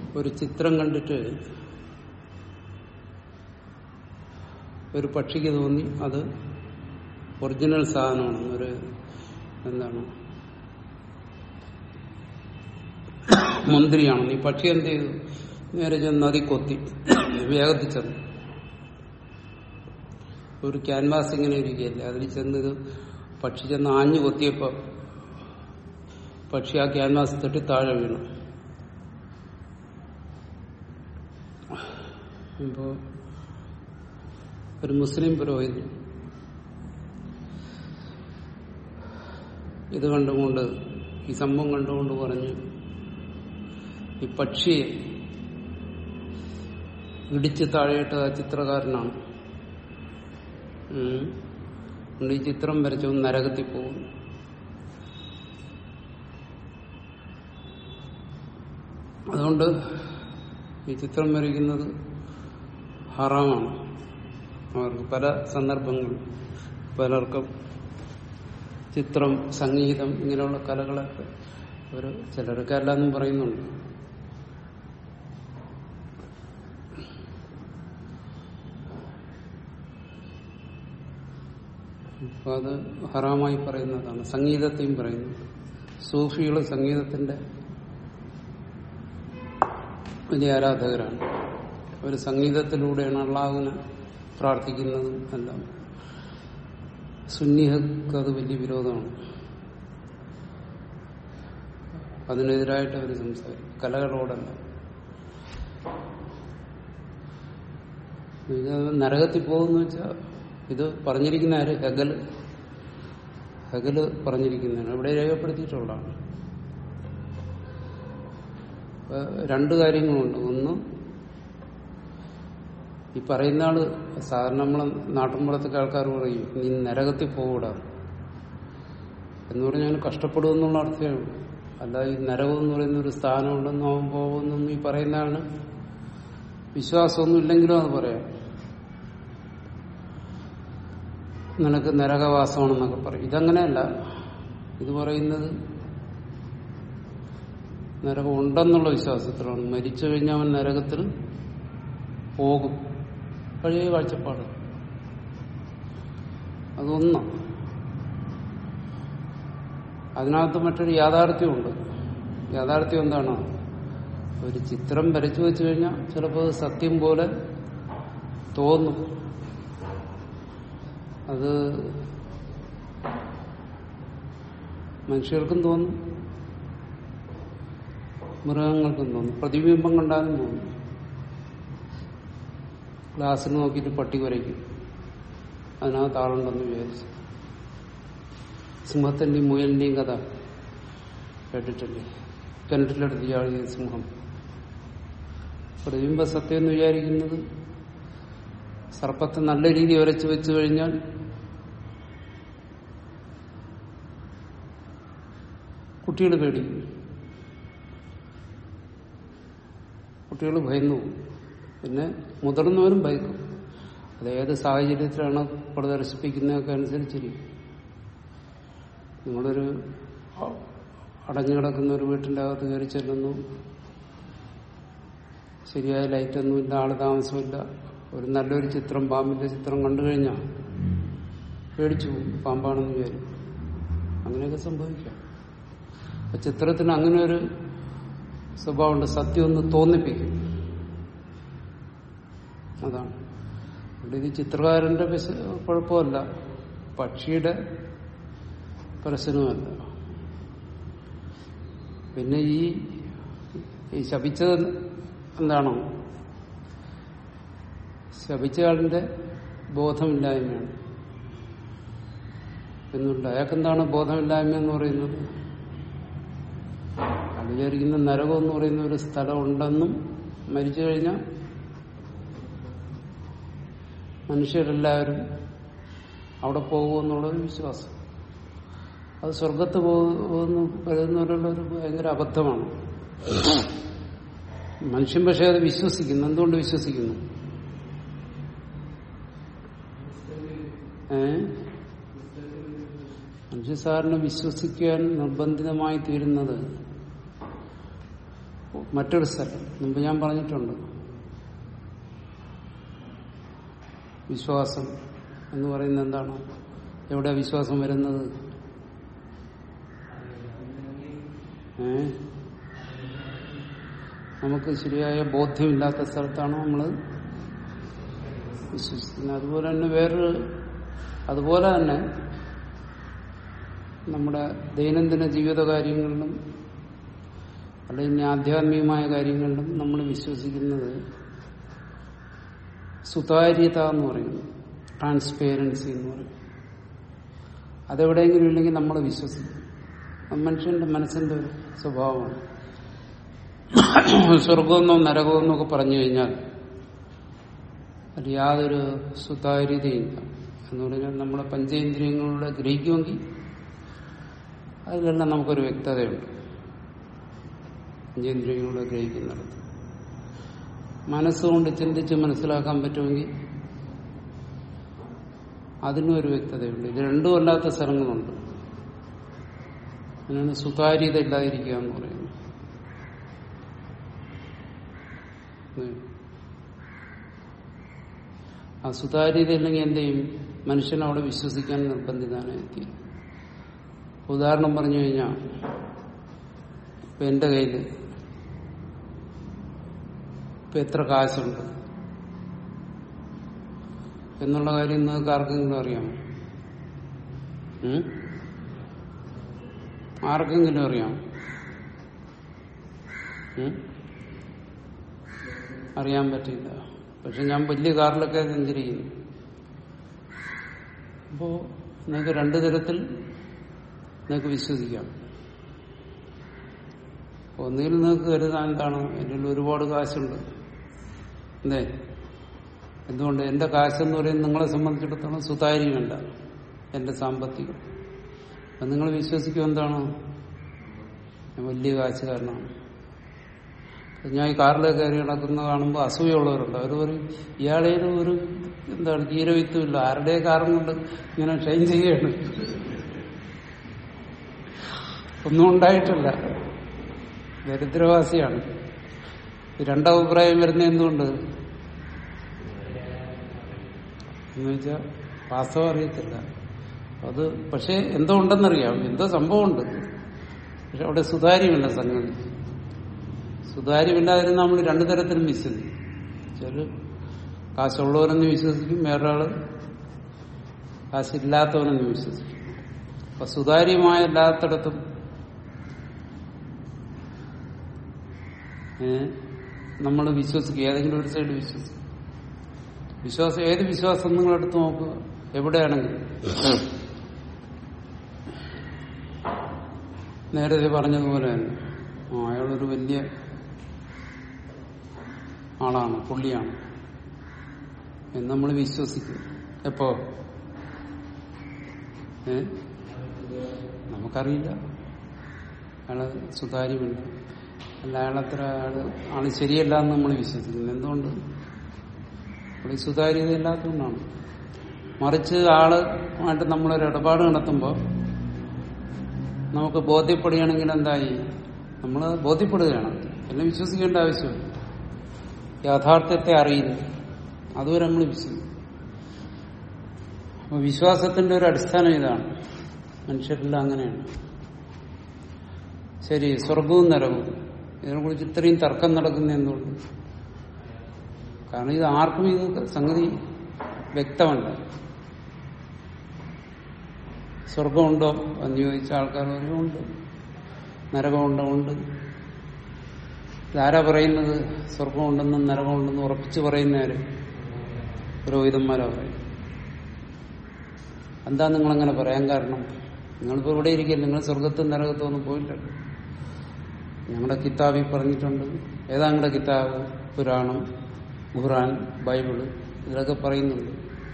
ഒരു ചിത്രം കണ്ടിട്ട് ഒരു പക്ഷിക്ക് തോന്നി അത് ഒറിജിനൽ സാധനമാണ് ഒരു എന്താണ് മുന്തിരിയാണ് ഈ പക്ഷി എന്ത് ചെയ്തു നേരെ ചെന്ന് നദി കൊത്തി വേഗത്തിൽ ചെന്നു ഒരു ക്യാൻവാസ് ഇങ്ങനെ ഇരിക്കുകയല്ലേ അതിൽ ചെന്ന് ഇത് പക്ഷി ചെന്ന് ആഞ്ഞു കൊത്തിയപ്പോ പക്ഷി ആ ക്യാൻവാസ് തട്ടി താഴെ വീണു ഇപ്പോ ഒരു മുസ്ലിം പുരോഹിതൻ ഇത് കണ്ടുകൊണ്ട് ഈ സംഭവം കണ്ടുകൊണ്ട് പറഞ്ഞു ഈ പക്ഷിയെ ഇടിച്ച് താഴെയിട്ട ആ ചിത്രകാരനാണ് ഉം. അതുകൊണ്ട് ഈ ചിത്രം വരച്ചു നരകത്തിൽ പോകും അതുകൊണ്ട് ഈ ചിത്രം വരയ്ക്കുന്നത് ഹറാമാണ് അവർക്ക് പല സന്ദർഭങ്ങളും പലർക്കും ചിത്രം സംഗീതം ഇങ്ങനെയുള്ള കലകളൊക്കെ ഒരു ചിലരൊക്കെ അല്ലാന്നും പറയുന്നുണ്ട് അപ്പൊ അത് ഹറാമായി പറയുന്നതാണ് സംഗീതത്തെയും പറയുന്നു സൂഫികൾ സംഗീതത്തിന്റെ വലിയ ആരാധകരാണ് അവർ സംഗീതത്തിലൂടെയാണ് അള്ളാഹുവിനെ പ്രാർത്ഥിക്കുന്നതും എല്ലാം സുന്നിഹക്ക് അത് വലിയ വിരോധമാണ് അതിനെതിരായിട്ട് അവർ സംസാരിക്കും കലകളോടല്ല ഇത് നരകത്തിൽ പോകുന്ന വെച്ചാൽ ഇത് പറഞ്ഞിരിക്കുന്ന ആര് ഹെഗൽ ഹെഗല് പറഞ്ഞിരിക്കുന്നതാണ് ഇവിടെ രേഖപ്പെടുത്തിയിട്ടുള്ളതാണ് അപ്പൊ രണ്ട് കാര്യങ്ങളുണ്ട് ഒന്ന് ഈ പറയുന്ന ആള് സാധാരണ നമ്മളെ നാട്ടിൻപുറത്തൊക്കെ ആൾക്കാർ പറയും നീ നരകത്തിൽ പോകൂടാ എന്ന് പറഞ്ഞാൽ കഷ്ടപ്പെടുമെന്നുള്ള അർത്ഥമേ ഉള്ളൂ അല്ല ഈ നരകം എന്ന് പറയുന്ന ഒരു സ്ഥാനമുണ്ടെന്നോ അവൻ പോകുമെന്നൊന്നും ഈ പറയുന്നതാണ് വിശ്വാസമൊന്നും ഇല്ലെങ്കിലും അത് പറയാം നിനക്ക് നരകവാസമാണെന്നൊക്കെ പറയും ഇതങ്ങനെയല്ല ഇത് പറയുന്നത് നരകം ഉണ്ടെന്നുള്ള വിശ്വാസത്തിലാണ് മരിച്ചു കഴിഞ്ഞാൽ അവൻ നരകത്തിൽ പോകും പഴയ കാഴ്ചപ്പാട് അതൊന്ന് അതിനകത്ത് മറ്റൊരു യാഥാർത്ഥ്യമുണ്ട് യാഥാർത്ഥ്യം എന്താണ് ഒരു ചിത്രം വരച്ചു വെച്ചു കഴിഞ്ഞാൽ ചിലപ്പോൾ അത് സത്യം പോലെ തോന്നും അത് മനുഷ്യർക്കും തോന്നും മൃഗങ്ങൾക്കും തോന്നും പ്രതിബിംബം കണ്ടാലും തോന്നും ഗ്ലാസ്സിൽ നോക്കിയിട്ട് പട്ടി വരയ്ക്കും അതിനകത്ത് ആളുണ്ടെന്ന് വിചാരിച്ചു സിംഹത്തിന്റെയും മുയലിന്റെയും കഥ കേട്ടിട്ടില്ലേ കിണറ്റിലെടുത്ത് ചാടിയ സിംഹം പ്രതിബിംബ സത്യം എന്ന് വിചാരിക്കുന്നത് സർപ്പത്തെ നല്ല രീതി വരച്ചു വെച്ചു കഴിഞ്ഞാൽ കുട്ടികൾ പേടിക്കും കുട്ടികൾ ഭയന്നു പോകും. പിന്നെ മുതിർന്നവരും ഭയക്കും അത് ഏത് സാഹചര്യത്തിലാണ് പ്രദർശിപ്പിക്കുന്നതൊക്കെ അനുസരിച്ചിരിക്കും നിങ്ങളൊരു അ- അടഞ്ഞു കിടക്കുന്ന ഒരു വീട്ടിന്റെ അകത്ത് കയറി ചെല്ലുന്നു ശരിയായ ലൈറ്റൊന്നുമില്ല ആള് താമസമില്ല ഒരു നല്ലൊരു ചിത്രം പാമ്പിന്റെ ചിത്രം കണ്ടു കഴിഞ്ഞാൽ പേടിച്ചു പോകും പാമ്പാണെന്ന് വിചാരിക്കും അങ്ങനെയൊക്കെ സംഭവിക്കാം അപ്പൊ ചിത്രത്തിന് അങ്ങനെ ഒരു സ്വഭാവമുണ്ട് സത്യം ഒന്ന് തോന്നിപ്പിക്കും അതാണ് അതുകൊണ്ട് ഇത് ചിത്രകാരന്റെ വിശ- കുഴപ്പമല്ല പക്ഷിയുടെ പ്രശ്നമല്ല പിന്നെ ഈ ഈ ശപിച്ചത് എന്താണോ ശപിച്ചയാളിന്റെ ബോധമില്ലായ്മയാണ് എന്നുണ്ട് അയാൾക്കെന്താണ് ബോധമില്ലായ്മ എന്ന് പറയുന്നത് അയാൾ വിചാരിക്കുന്ന നരകം എന്ന് പറയുന്ന ഒരു സ്ഥലം ഉണ്ടെന്നും മരിച്ചു കഴിഞ്ഞാൽ മനുഷ്യരെല്ലാവരും അവിടെ പോകുമെന്നുള്ളൊരു വിശ്വാസം അത് സ്വർഗത്ത് പോകുന്നു വരുന്നവരുള്ള ഒരു ഭയങ്കര അബദ്ധമാണ് മനുഷ്യൻ പക്ഷെ അത് വിശ്വസിക്കുന്നു എന്തുകൊണ്ട് വിശ്വസിക്കുന്നു ഏ മനുഷ്യ സാറിന് വിശ്വസിക്കാൻ നിർബന്ധിതമായി തീരുന്നത് മറ്റൊരു സ്ഥലം മുമ്പ് ഞാൻ പറഞ്ഞിട്ടുണ്ട് വിശ്വാസം എന്ന് പറയുന്നത് എന്താണ് എവിടെ വിശ്വാസം വരുന്നത് ഏ നമുക്ക് ശരിയായ ബോധ്യമില്ലാത്ത സ്ഥലത്താണ് നമ്മൾ വിശ്വസിക്കുന്നത് അതുപോലെ തന്നെ വേറൊരു അതുപോലെ തന്നെ നമ്മുടെ ദൈനംദിന ജീവിത കാര്യങ്ങളിലും അല്ലെങ്കിൽ ആധ്യാത്മികമായ കാര്യങ്ങളിലും നമ്മൾ വിശ്വസിക്കുന്നത് സുതാര്യത എന്ന് പറയുന്നു ട്രാൻസ്പേരൻസി എന്ന് പറയും അതെവിടെയെങ്കിലും ഇല്ലെങ്കിൽ നമ്മൾ വിശ്വസിക്കും അത് മനുഷ്യന്റെ മനസ്സിന്റെ ഒരു സ്വഭാവമാണ് സ്വർഗമെന്നോ നരകമെന്നോ ഒക്കെ പറഞ്ഞു കഴിഞ്ഞാൽ അത് യാതൊരു സുതാര്യതയില്ല എന്ന് പറഞ്ഞാൽ നമ്മളെ പഞ്ചേന്ദ്രിയങ്ങളിലൂടെ ഗ്രഹിക്കുമെങ്കിൽ അതിലെല്ലാം നമുക്കൊരു വ്യക്തതയുണ്ട് പഞ്ചേന്ദ്രിയങ്ങളിലൂടെ ഗ്രഹിക്കുന്നിടത്ത് മനസ്സുകൊണ്ട് ചിന്തിച്ച് മനസ്സിലാക്കാൻ പറ്റുമെങ്കിൽ അതിനും ഒരു വ്യക്തതയുണ്ട് ഇത് രണ്ടും അല്ലാത്ത സ്ഥലങ്ങളുണ്ട് അതിനാണ് സുതാര്യത ഇല്ലാതിരിക്കുക എന്ന് പറയുന്നത് ഉം. ആ സുതാര്യത ഇല്ലെങ്കിൽ എന്ത് ചെയ്യും മനുഷ്യൻ അവിടെ വിശ്വസിക്കാൻ നിർബന്ധിതാണ് എത്തി ഉദാഹരണം പറഞ്ഞു കഴിഞ്ഞാൽ ഇപ്പൊ എന്റെ കയ്യില് ഇപ്പൊ എത്ര കാശുണ്ട് എന്നുള്ള കാര്യം നിങ്ങൾക്ക് ആർക്കെങ്കിലും അറിയാമോ ഉം? ആർക്കെങ്കിലും അറിയാമോ ഉം? അറിയാൻ പറ്റില്ല പക്ഷെ ഞാൻ വലിയ കാറിലൊക്കെ സഞ്ചരിക്കുന്നു അപ്പോ നിങ്ങൾക്ക് രണ്ടു തരത്തിൽ നിങ്ങൾക്ക് വിശ്വസിക്കാം ഒന്നുകിൽ നിങ്ങൾക്ക് കരുതാൻ എന്താണ് എൻ്റെ കയ്യിൽ ഒരുപാട് കാശുണ്ട് എന്തേ എന്തുകൊണ്ട് എന്റെ കാശെന്ന് പറയുന്നത് നിങ്ങളെ സംബന്ധിച്ചിടത്തോളം സുതാര്യമല്ല എന്റെ സാമ്പത്തികം അപ്പൊ നിങ്ങൾ വിശ്വസിക്കും എന്താണ് ഞാൻ വലിയ കാശുകാരനാണ് അപ്പൊ ഞാൻ ഈ കാറിലേക്ക് കയറി നടക്കുന്ന കാണുമ്പോൾ അസൂയുള്ളവരുണ്ട് അവർ പറയും ഇയാളെ ഒരു എന്താണ് ജീരവിത്വമില്ല ആരുടെ കാറും കൊണ്ട് ഇങ്ങനെ ഷൈൻ ചെയ്യാണ് ഒന്നും ഉണ്ടായിട്ടില്ല ദരിദ്രവാസിയാണ് ഈ രണ്ടഭിപ്രായം വരുന്ന എന്തുകൊണ്ട് എന്ന് വെച്ചാൽ വാസ്തവം അറിയത്തില്ല അത് പക്ഷെ എന്തോ ഉണ്ടെന്നറിയാം എന്തോ സംഭവമുണ്ട് പക്ഷെ അവിടെ സുതാര്യമില്ല സംഗതി സുതാര്യമില്ലാതിരുന്ന നമ്മൾ രണ്ടു തരത്തിലും വിശ്വസിക്കും ചില കാശുള്ളവരെന്ന് വിശ്വസിക്കും വേറൊരാള് കാശില്ലാത്തവനെന്ന് വിശ്വസിക്കും അപ്പൊ സുതാര്യമായ എല്ലാത്തിടത്തും നമ്മൾ വിശ്വസിക്കുക ഏതെങ്കിലും ഒരു സൈഡ് വിശ്വസിക്കും വിശ്വാസം ഏത് വിശ്വാസം നിങ്ങൾ എടുത്തു നോക്കുക എവിടെയാണെങ്കിലും നേരത്തെ പറഞ്ഞതുപോലെ തന്നെ ആ അയാളൊരു വലിയ ആളാണ് പുള്ളിയാണ് എന്ന് നമ്മൾ വിശ്വസിക്കും എപ്പോ ഏ നമുക്കറിയില്ല അയാള് സുതാര്യമില്ല അല്ല അയാളത്ര ആള് ആള് ശരിയല്ല എന്ന് നമ്മൾ വിശ്വസിക്കുന്നു എന്തുകൊണ്ട് ഇവിടെ സുതാര്യത ഇല്ലാത്തതുകൊണ്ടാണ് മറിച്ച് ആളുമായിട്ട് നമ്മളൊരു ഇടപാട് നടത്തുമ്പോൾ നമുക്ക് ബോധ്യപ്പെടുകയാണെങ്കിൽ എന്തായി നമ്മൾ ബോധ്യപ്പെടുകയാണ് എന്നെ വിശ്വസിക്കേണ്ട ആവശ്യമില്ല യാഥാർത്ഥ്യത്തെ അറിയുന്നു അതുവരെ നമ്മൾ വിശ്വസിക്കും അപ്പൊ വിശ്വാസത്തിന്റെ ഒരു അടിസ്ഥാനം ഇതാണ് മനുഷ്യരെല്ലാം അങ്ങനെയാണ് ശരി സ്വർഗവും നരകവും ഇതിനെക്കുറിച്ച് ഇത്രയും തർക്കം നടക്കുന്ന എന്തുകൊണ്ട് കാരണം ഇത് ആർക്കും ഇത് സംഗതി വ്യക്തമല്ല സ്വർഗമുണ്ടോ എന്ന് ചോദിച്ച ആൾക്കാർ പറയും ഉണ്ട് നരകമുണ്ടോ ഉണ്ട് ഇതാരാ പറയുന്നത് സ്വർഗമുണ്ടെന്നും നരകമുണ്ടെന്നും ഉറപ്പിച്ചു പറയുന്നവര് പുരോഹിതന്മാരാ പറയും എന്താ നിങ്ങളങ്ങനെ പറയാൻ കാരണം നിങ്ങളിപ്പോ ഇവിടെ ഇരിക്കില്ല നിങ്ങൾ സ്വർഗത്തും നരകത്തും ഒന്നും പോയില്ലല്ലോ ഞങ്ങളുടെ കിതാബിൽ പറഞ്ഞിട്ടുണ്ട് ഏതാ നിങ്ങളുടെ കിതാബ് പുരാണം ഖുറാൻ ബൈബിള് ഇതിലൊക്കെ പറയുന്നുണ്ട്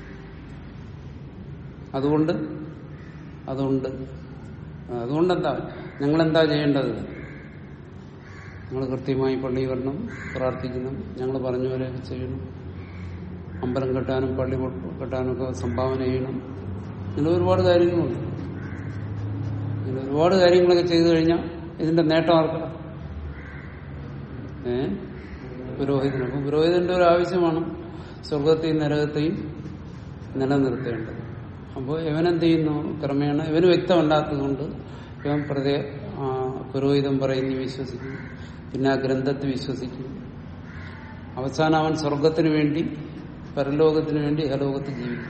അതുകൊണ്ട് അതുകൊണ്ട് അതുകൊണ്ടെന്താ ഞങ്ങളെന്താ ചെയ്യേണ്ടത് നിങ്ങൾ കൃത്യമായി പള്ളി വരണം പ്രാർത്ഥിക്കണം ഞങ്ങൾ പറഞ്ഞ പോലെ ചെയ്യണം അമ്പലം കെട്ടാനും പള്ളി കെട്ടാനും ഒക്കെ സംഭാവന ചെയ്യണം ഇങ്ങനെ ഒരുപാട് കാര്യങ്ങളുണ്ട് ഇങ്ങനെ ഒരുപാട് കാര്യങ്ങളൊക്കെ ചെയ്തു കഴിഞ്ഞാൽ ഇതിന്റെ നേട്ടം ആർക്കാം ഏ പുരോഹിതന് അപ്പൊ പുരോഹിതന്റെ ഒരു ആവശ്യമാണ് സ്വർഗത്തെയും നരകത്തെയും നിലനിർത്തേണ്ടത് അപ്പോൾ ഇവനെന്ത് ചെയ്യുന്നു ക്രമേണ ഇവന് വ്യക്തമല്ലാത്തതുകൊണ്ട് ഇവൻ പ്രതി ആ, പുരോഹിതൻ പറയുന്നു വിശ്വസിക്കും പിന്നെ ആ ഗ്രന്ഥത്തിൽ വിശ്വസിക്കും അവസാനം അവൻ സ്വർഗത്തിന് വേണ്ടി പരലോകത്തിന് വേണ്ടി ഇഹലോകത്ത് ജീവിക്കും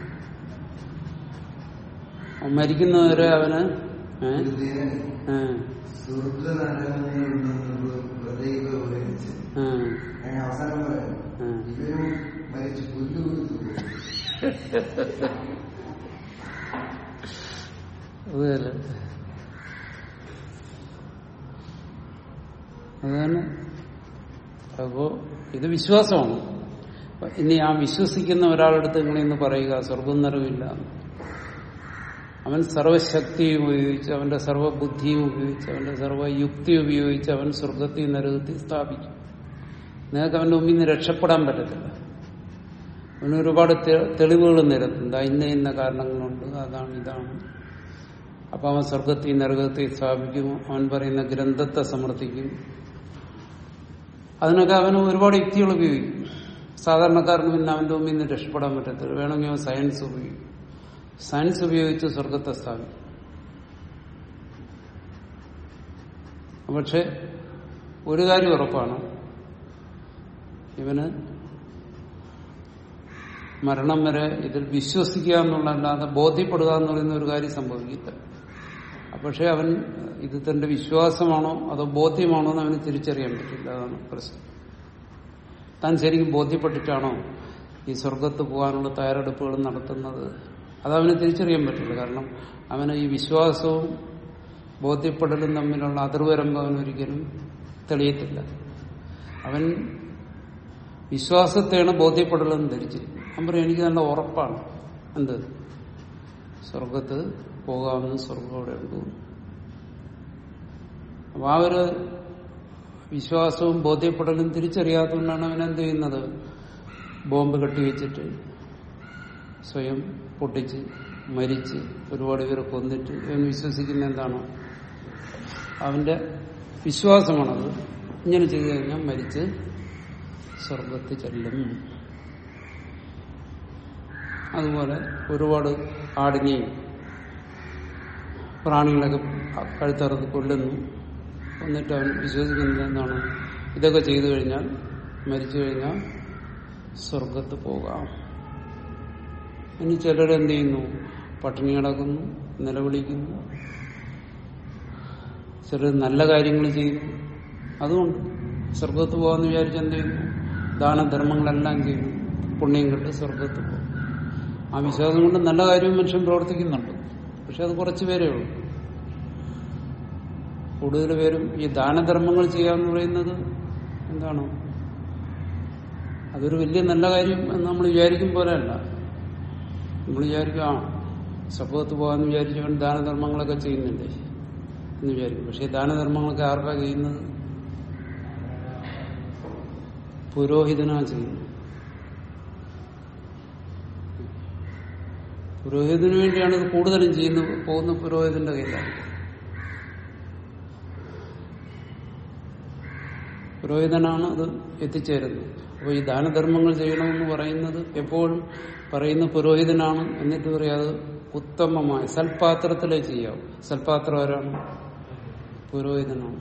അവൻ മരിക്കുന്നവരെ അവന് ഏ? ഏ, സ്വർഗനരകങ്ങളുണ്ടെന്ന് വെറുതെ ഉപയോഗിച്ച് ഏ, ഞാൻ അവസാനം പറയാം ഏ. ഇവരും മരിച്ച് പുല്ല് കൊടുത്തു അതുതന്നെ അതുതന്നെ അപ്പോ ഇത് വിശ്വാസമാണ് അപ്പൊ ഇനി ആ വിശ്വസിക്കുന്ന ഒരാളടുത്ത് നിങ്ങളിന്ന് പറയുക സ്വർഗം നിറവില്ല അവൻ സർവശക്തിയും ഉപയോഗിച്ച് അവന്റെ സർവബുദ്ധിയും ഉപയോഗിച്ച് അവന്റെ സർവയുക്തി ഉപയോഗിച്ച് അവൻ സ്വർഗത്തിൽ നരകത്തിൽ സ്ഥാപിക്കും നിങ്ങൾക്ക് അവന്റെ മുമ്പിൽ നിന്ന് രക്ഷപ്പെടാൻ പറ്റത്തില്ല അവന് ഒരുപാട് തെ- തെളിവുകൾ നിരത്തും ദാ ഇന്ന ഇന്ന കാരണങ്ങളുണ്ട് അതാണ് ഇതാണ് അപ്പൊ അവൻ സ്വർഗത്തിൽ നരകത്തിൽ സ്ഥാപിക്കും അവൻ പറയുന്ന ഗ്രന്ഥത്തെ സമർത്ഥിക്കും അതിനൊക്കെ അവന് ഒരുപാട് യുക്തികൾ ഉപയോഗിക്കും സാധാരണക്കാരന് പിന്നെ അവന്റെ മുമ്പിൽ നിന്ന് രക്ഷപ്പെടാൻ പറ്റത്തില്ല വേണമെങ്കിൽ അവൻ സയൻസ് ഉപയോഗിക്കും സയൻസ് ഉപയോഗിച്ച് സ്വർഗത്തെ സ്ഥാപിക്കും പക്ഷെ ഒരു കാര്യം ഉറപ്പാണ് ഇവന് മരണം വരെ ഇതിൽ വിശ്വസിക്കുക എന്നുള്ളതല്ലാതെ ബോധ്യപ്പെടുക എന്ന് പറയുന്ന ഒരു കാര്യം സംഭവിക്കില്ല പക്ഷെ അവൻ ഇത് തന്റെ വിശ്വാസമാണോ അതോ ബോധ്യമാണോ എന്ന് അവന് തിരിച്ചറിയാൻ പറ്റില്ല അതാണ് പ്രശ്നം താൻ ശരിക്കും ബോധ്യപ്പെട്ടിട്ടാണോ ഈ സ്വർഗത്ത് പോകാനുള്ള തയ്യാറെടുപ്പുകൾ നടത്തുന്നത് അതവന് തിരിച്ചറിയാൻ പറ്റില്ല കാരണം അവന് ഈ വിശ്വാസവും ബോധ്യപ്പെടലും തമ്മിലുള്ള അതിർവരമ്പ് അവൻ ഒരിക്കലും തെളിയത്തില്ല അവൻ വിശ്വാസത്തെയാണ് ബോധ്യപ്പെടലെന്ന് ധരിച്ചിരിക്കുന്നത് അവൻ പറയും എനിക്ക് നല്ല ഉറപ്പാണ് എന്ത് സ്വർഗത്ത് പോകാമെന്ന് സ്വർഗം അവിടെ ഉണ്ട് അപ്പൊ ആ ഒരു വിശ്വാസവും ബോധ്യപ്പെടലും തിരിച്ചറിയാത്തതുകൊണ്ടാണ് അവൻ എന്ത് ചെയ്യുന്നത് ബോംബ് കെട്ടിവെച്ചിട്ട് സ്വയം പൊട്ടിച്ച് മരിച്ച് ഒരുപാട് പേരെ കൊന്നിട്ട് അവൻ വിശ്വസിക്കുന്ന എന്താണ് അവന്റെ വിശ്വാസമാണത് ഇങ്ങനെ ചെയ്തു കഴിഞ്ഞാൽ മരിച്ച് സ്വർഗത്ത് ചെല്ലും അതുപോലെ ഒരുപാട് ആടിനെയും പ്രാണികളൊക്കെ കഴുത്തറുത്ത് കൊല്ലുന്നു എന്നിട്ട് അവൻ വിശ്വസിക്കുന്നത് എന്താണ് ഇതൊക്കെ ചെയ്തു കഴിഞ്ഞാൽ മരിച്ചു കഴിഞ്ഞാൽ സ്വർഗത്ത് പോകാം ഇനി ചിലരെന്ത് ചെയ്യുന്നു പട്ടിണി കിടക്കുന്നു നിലവിളിക്കുന്നു ചിലർ നല്ല കാര്യങ്ങൾ ചെയ്യുന്നു അതുകൊണ്ട് സ്വർഗത്ത് പോകാന്ന് വിചാരിച്ച് എന്ത് ചെയ്യുന്നു ദാനധർമ്മങ്ങളെല്ലാം ചെയ്യുന്നു പുണ്യം കിട്ടി സ്വർഗത്ത് പോകും ആ വിശ്വാസം കൊണ്ട് നല്ല കാര്യവും മനുഷ്യൻ പ്രവർത്തിക്കുന്നുണ്ട് പക്ഷെ അത് കുറച്ച് പേരേ ഉള്ളൂ കൂടുതൽ പേരും ഈ ദാനധർമ്മങ്ങൾ ചെയ്യാന്ന് പറയുന്നത് എന്താണ് അതൊരു വലിയ നല്ല കാര്യം എന്ന് നമ്മൾ വിചാരിക്കും പോലെയല്ല നമ്മൾ വിചാരിക്കും ആ സ്വർഗത്ത് പോകാന്ന് വിചാരിച്ചവൻ ദാനധർമ്മങ്ങളൊക്കെ ചെയ്യുന്നുണ്ട് എന്ന് വിചാരിക്കും പക്ഷെ ദാനധർമ്മങ്ങളൊക്കെ ആർക്കാ ചെയ്യുന്നത് പുരോഹിതനാ ചെയ്യുന്നത് പുരോഹിതന് വേണ്ടിയാണ് ഇത് കൂടുതലും ചെയ്യുന്നത് പോകുന്ന പുരോഹിതന്റെ കയ്യിലാണ് പുരോഹിതനാണ് അത് എത്തിച്ചേരുന്നത് അപ്പോൾ ഈ ദാനധർമ്മങ്ങൾ ചെയ്യണമെന്ന് പറയുന്നത് എപ്പോഴും പറയുന്ന പുരോഹിതനാണ് എന്നിട്ട് പറയാത് ഉത്തമമായ സൽപാത്രത്തിലേ ചെയ്യാവൂ സൽപാത്രം ആരാണ് പുരോഹിതനാണ്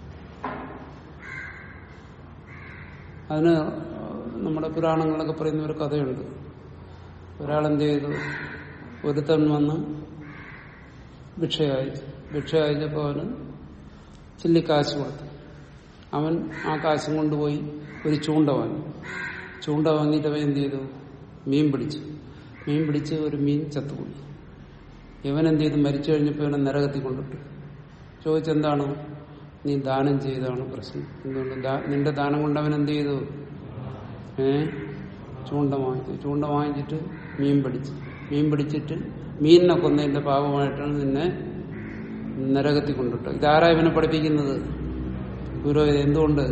അതിന് നമ്മുടെ പുരാണങ്ങളൊക്കെ പറയുന്ന ഒരു കഥയുണ്ട് ഒരാളെന്ത് ചെയ്തു ഒരുത്തൻ വന്ന് ഭിക്ഷ അയച്ചു ഭിക്ഷ അയച്ചപ്പോൾ അവന് ചില്ലി കാശ് കൊടുത്തു അവൻ ആ കാശും കൊണ്ടുപോയി ഒരു ചൂണ്ട വാങ്ങി ചൂണ്ട വാങ്ങിയിട്ട് അവൻ എന്ത് ചെയ്തു മീൻ പിടിച്ചു മീൻ പിടിച്ച് ഒരു മീൻ ചത്തുപോയി ഇവൻ എന്ത് ചെയ്തു മരിച്ചു കഴിഞ്ഞപ്പോൾ ഇവനെ നരകത്തിൽ കൊണ്ടിട്ടു ചോദിച്ചെന്താണ് നീ ദാനം ചെയ്താണ് പ്രശ്നം എന്തുകൊണ്ട് ദാ- നിന്റെ ദാനം കൊണ്ട് അവൻ എന്ത് ചെയ്തു ഏ ചൂണ്ട വാങ്ങിച്ചു ചൂണ്ട വാങ്ങിച്ചിട്ട് മീൻ പിടിച്ചു മീൻ പിടിച്ചിട്ട് മീനിനെ കൊന്നതിന്റെ പാപമായിട്ടാണ് നിന്നെ നരകത്തിൽ കൊണ്ടിട്ടു ഇതാരാ ഇവനെ പഠിപ്പിക്കുന്നത് പുരോഹിതൻ എന്തുകൊണ്ട്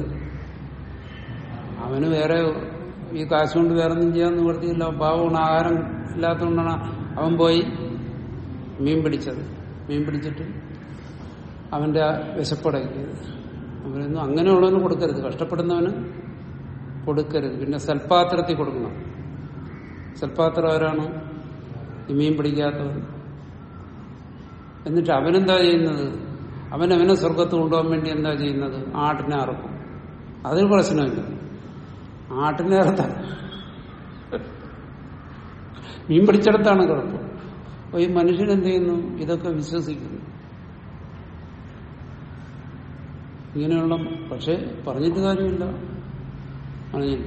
അവന് വേറെ ഈ കാശ് കൊണ്ട് വേറെ ഒന്നും ചെയ്യാൻ നിവർത്തിയില്ല പാവമാണ് ആഹാരം ഇല്ലാത്തതുകൊണ്ടാണ് അവൻ പോയി മീൻ പിടിച്ചത് മീൻ പിടിച്ചിട്ട് അവന്റെ ആ വിശപ്പടക്കിയത് അവരൊന്നും അങ്ങനെയുള്ളവന് കൊടുക്കരുത് കഷ്ടപ്പെടുന്നവന് കൊടുക്കരുത് പിന്നെ സൽപാത്രത്തിൽ കൊടുക്കണം സൽപാത്രം ആരാണ് ഈ മീൻ പിടിക്കാത്തവൻ എന്നിട്ട് അവനെന്താ ചെയ്യുന്നത് അവൻ അവനെ സ്വർഗത്ത് കൊണ്ടുപോകാൻ വേണ്ടി എന്താ ചെയ്യുന്നത് ആട്ടിനെ അറക്കും അതിൽ പ്രശ്നമില്ല ആട്ടിനെ അറുത്താണ് മീൻ പിടിച്ചെടുത്താണ് കുഴപ്പം അപ്പൊ ഈ മനുഷ്യൻ എന്ത് ചെയ്യുന്നു ഇതൊക്കെ വിശ്വസിക്കുന്നു ഇങ്ങനെയുള്ള പക്ഷെ പറഞ്ഞിട്ട് കാര്യമില്ല അറിഞ്ഞില്ല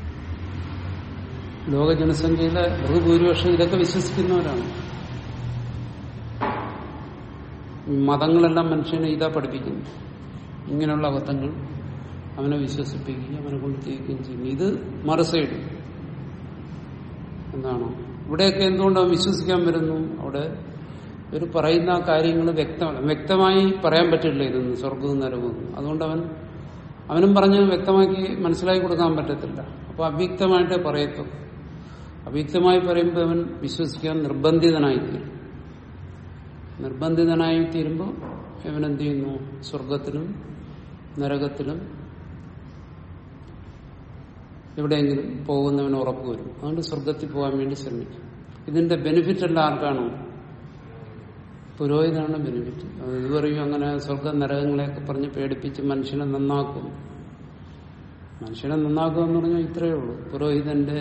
ലോക ജനസംഖ്യയിലെ ബഹുഭൂരിപക്ഷം ഇതൊക്കെ വിശ്വസിക്കുന്നവരാണ് ഈ മതങ്ങളെല്ലാം മനുഷ്യനെ ഇതാ പഠിപ്പിക്കുന്നു ഇങ്ങനെയുള്ള അബദ്ധങ്ങൾ അവനെ വിശ്വസിപ്പിക്കുകയും അവനെ കൊണ്ട് ചെയ്യിക്കുകയും ചെയ്യും ഇത് മറുസൈഡ് എന്താണ് ഇവിടെയൊക്കെ എന്തുകൊണ്ട് അവൻ വിശ്വസിക്കാൻ വരുന്നു അവിടെ ഒരു പറയുന്ന കാര്യങ്ങൾ വ്യക്തമാണ് വ്യക്തമായി പറയാൻ പറ്റില്ല ഇതൊന്നും സ്വർഗവും നരകവും അതുകൊണ്ട് അവൻ അവനും പറഞ്ഞ് വ്യക്തമാക്കി മനസ്സിലാക്കി കൊടുക്കാൻ പറ്റത്തില്ല അപ്പൊ അവ്യക്തമായിട്ടേ പറയത്തു അവ്യക്തമായി പറയുമ്പോൾ അവൻ വിശ്വസിക്കാൻ നിർബന്ധിതനായി തീരും നിർബന്ധിതനായി തീരുമ്പോൾ അവൻ എന്ത് ചെയ്യുന്നു സ്വർഗത്തിലും നരകത്തിലും എവിടെയെങ്കിലും പോകുന്നവന് ഉറപ്പ് വരും അതുകൊണ്ട് സ്വർഗത്തിൽ പോകാൻ വേണ്ടി ശ്രമിക്കും ഇതിന്റെ ബെനിഫിറ്റ് എല്ലാം ആർക്കാണ് പുരോഹിതനാണ് ബെനിഫിറ്റ് അത് ഇത് പറയും അങ്ങനെ സ്വർഗ നരകങ്ങളെയൊക്കെ പറഞ്ഞ് പേടിപ്പിച്ച് മനുഷ്യനെ നന്നാക്കും മനുഷ്യനെ നന്നാക്കുക എന്ന് പറഞ്ഞാൽ ഇത്രയേ ഉള്ളൂ പുരോഹിതന്റെ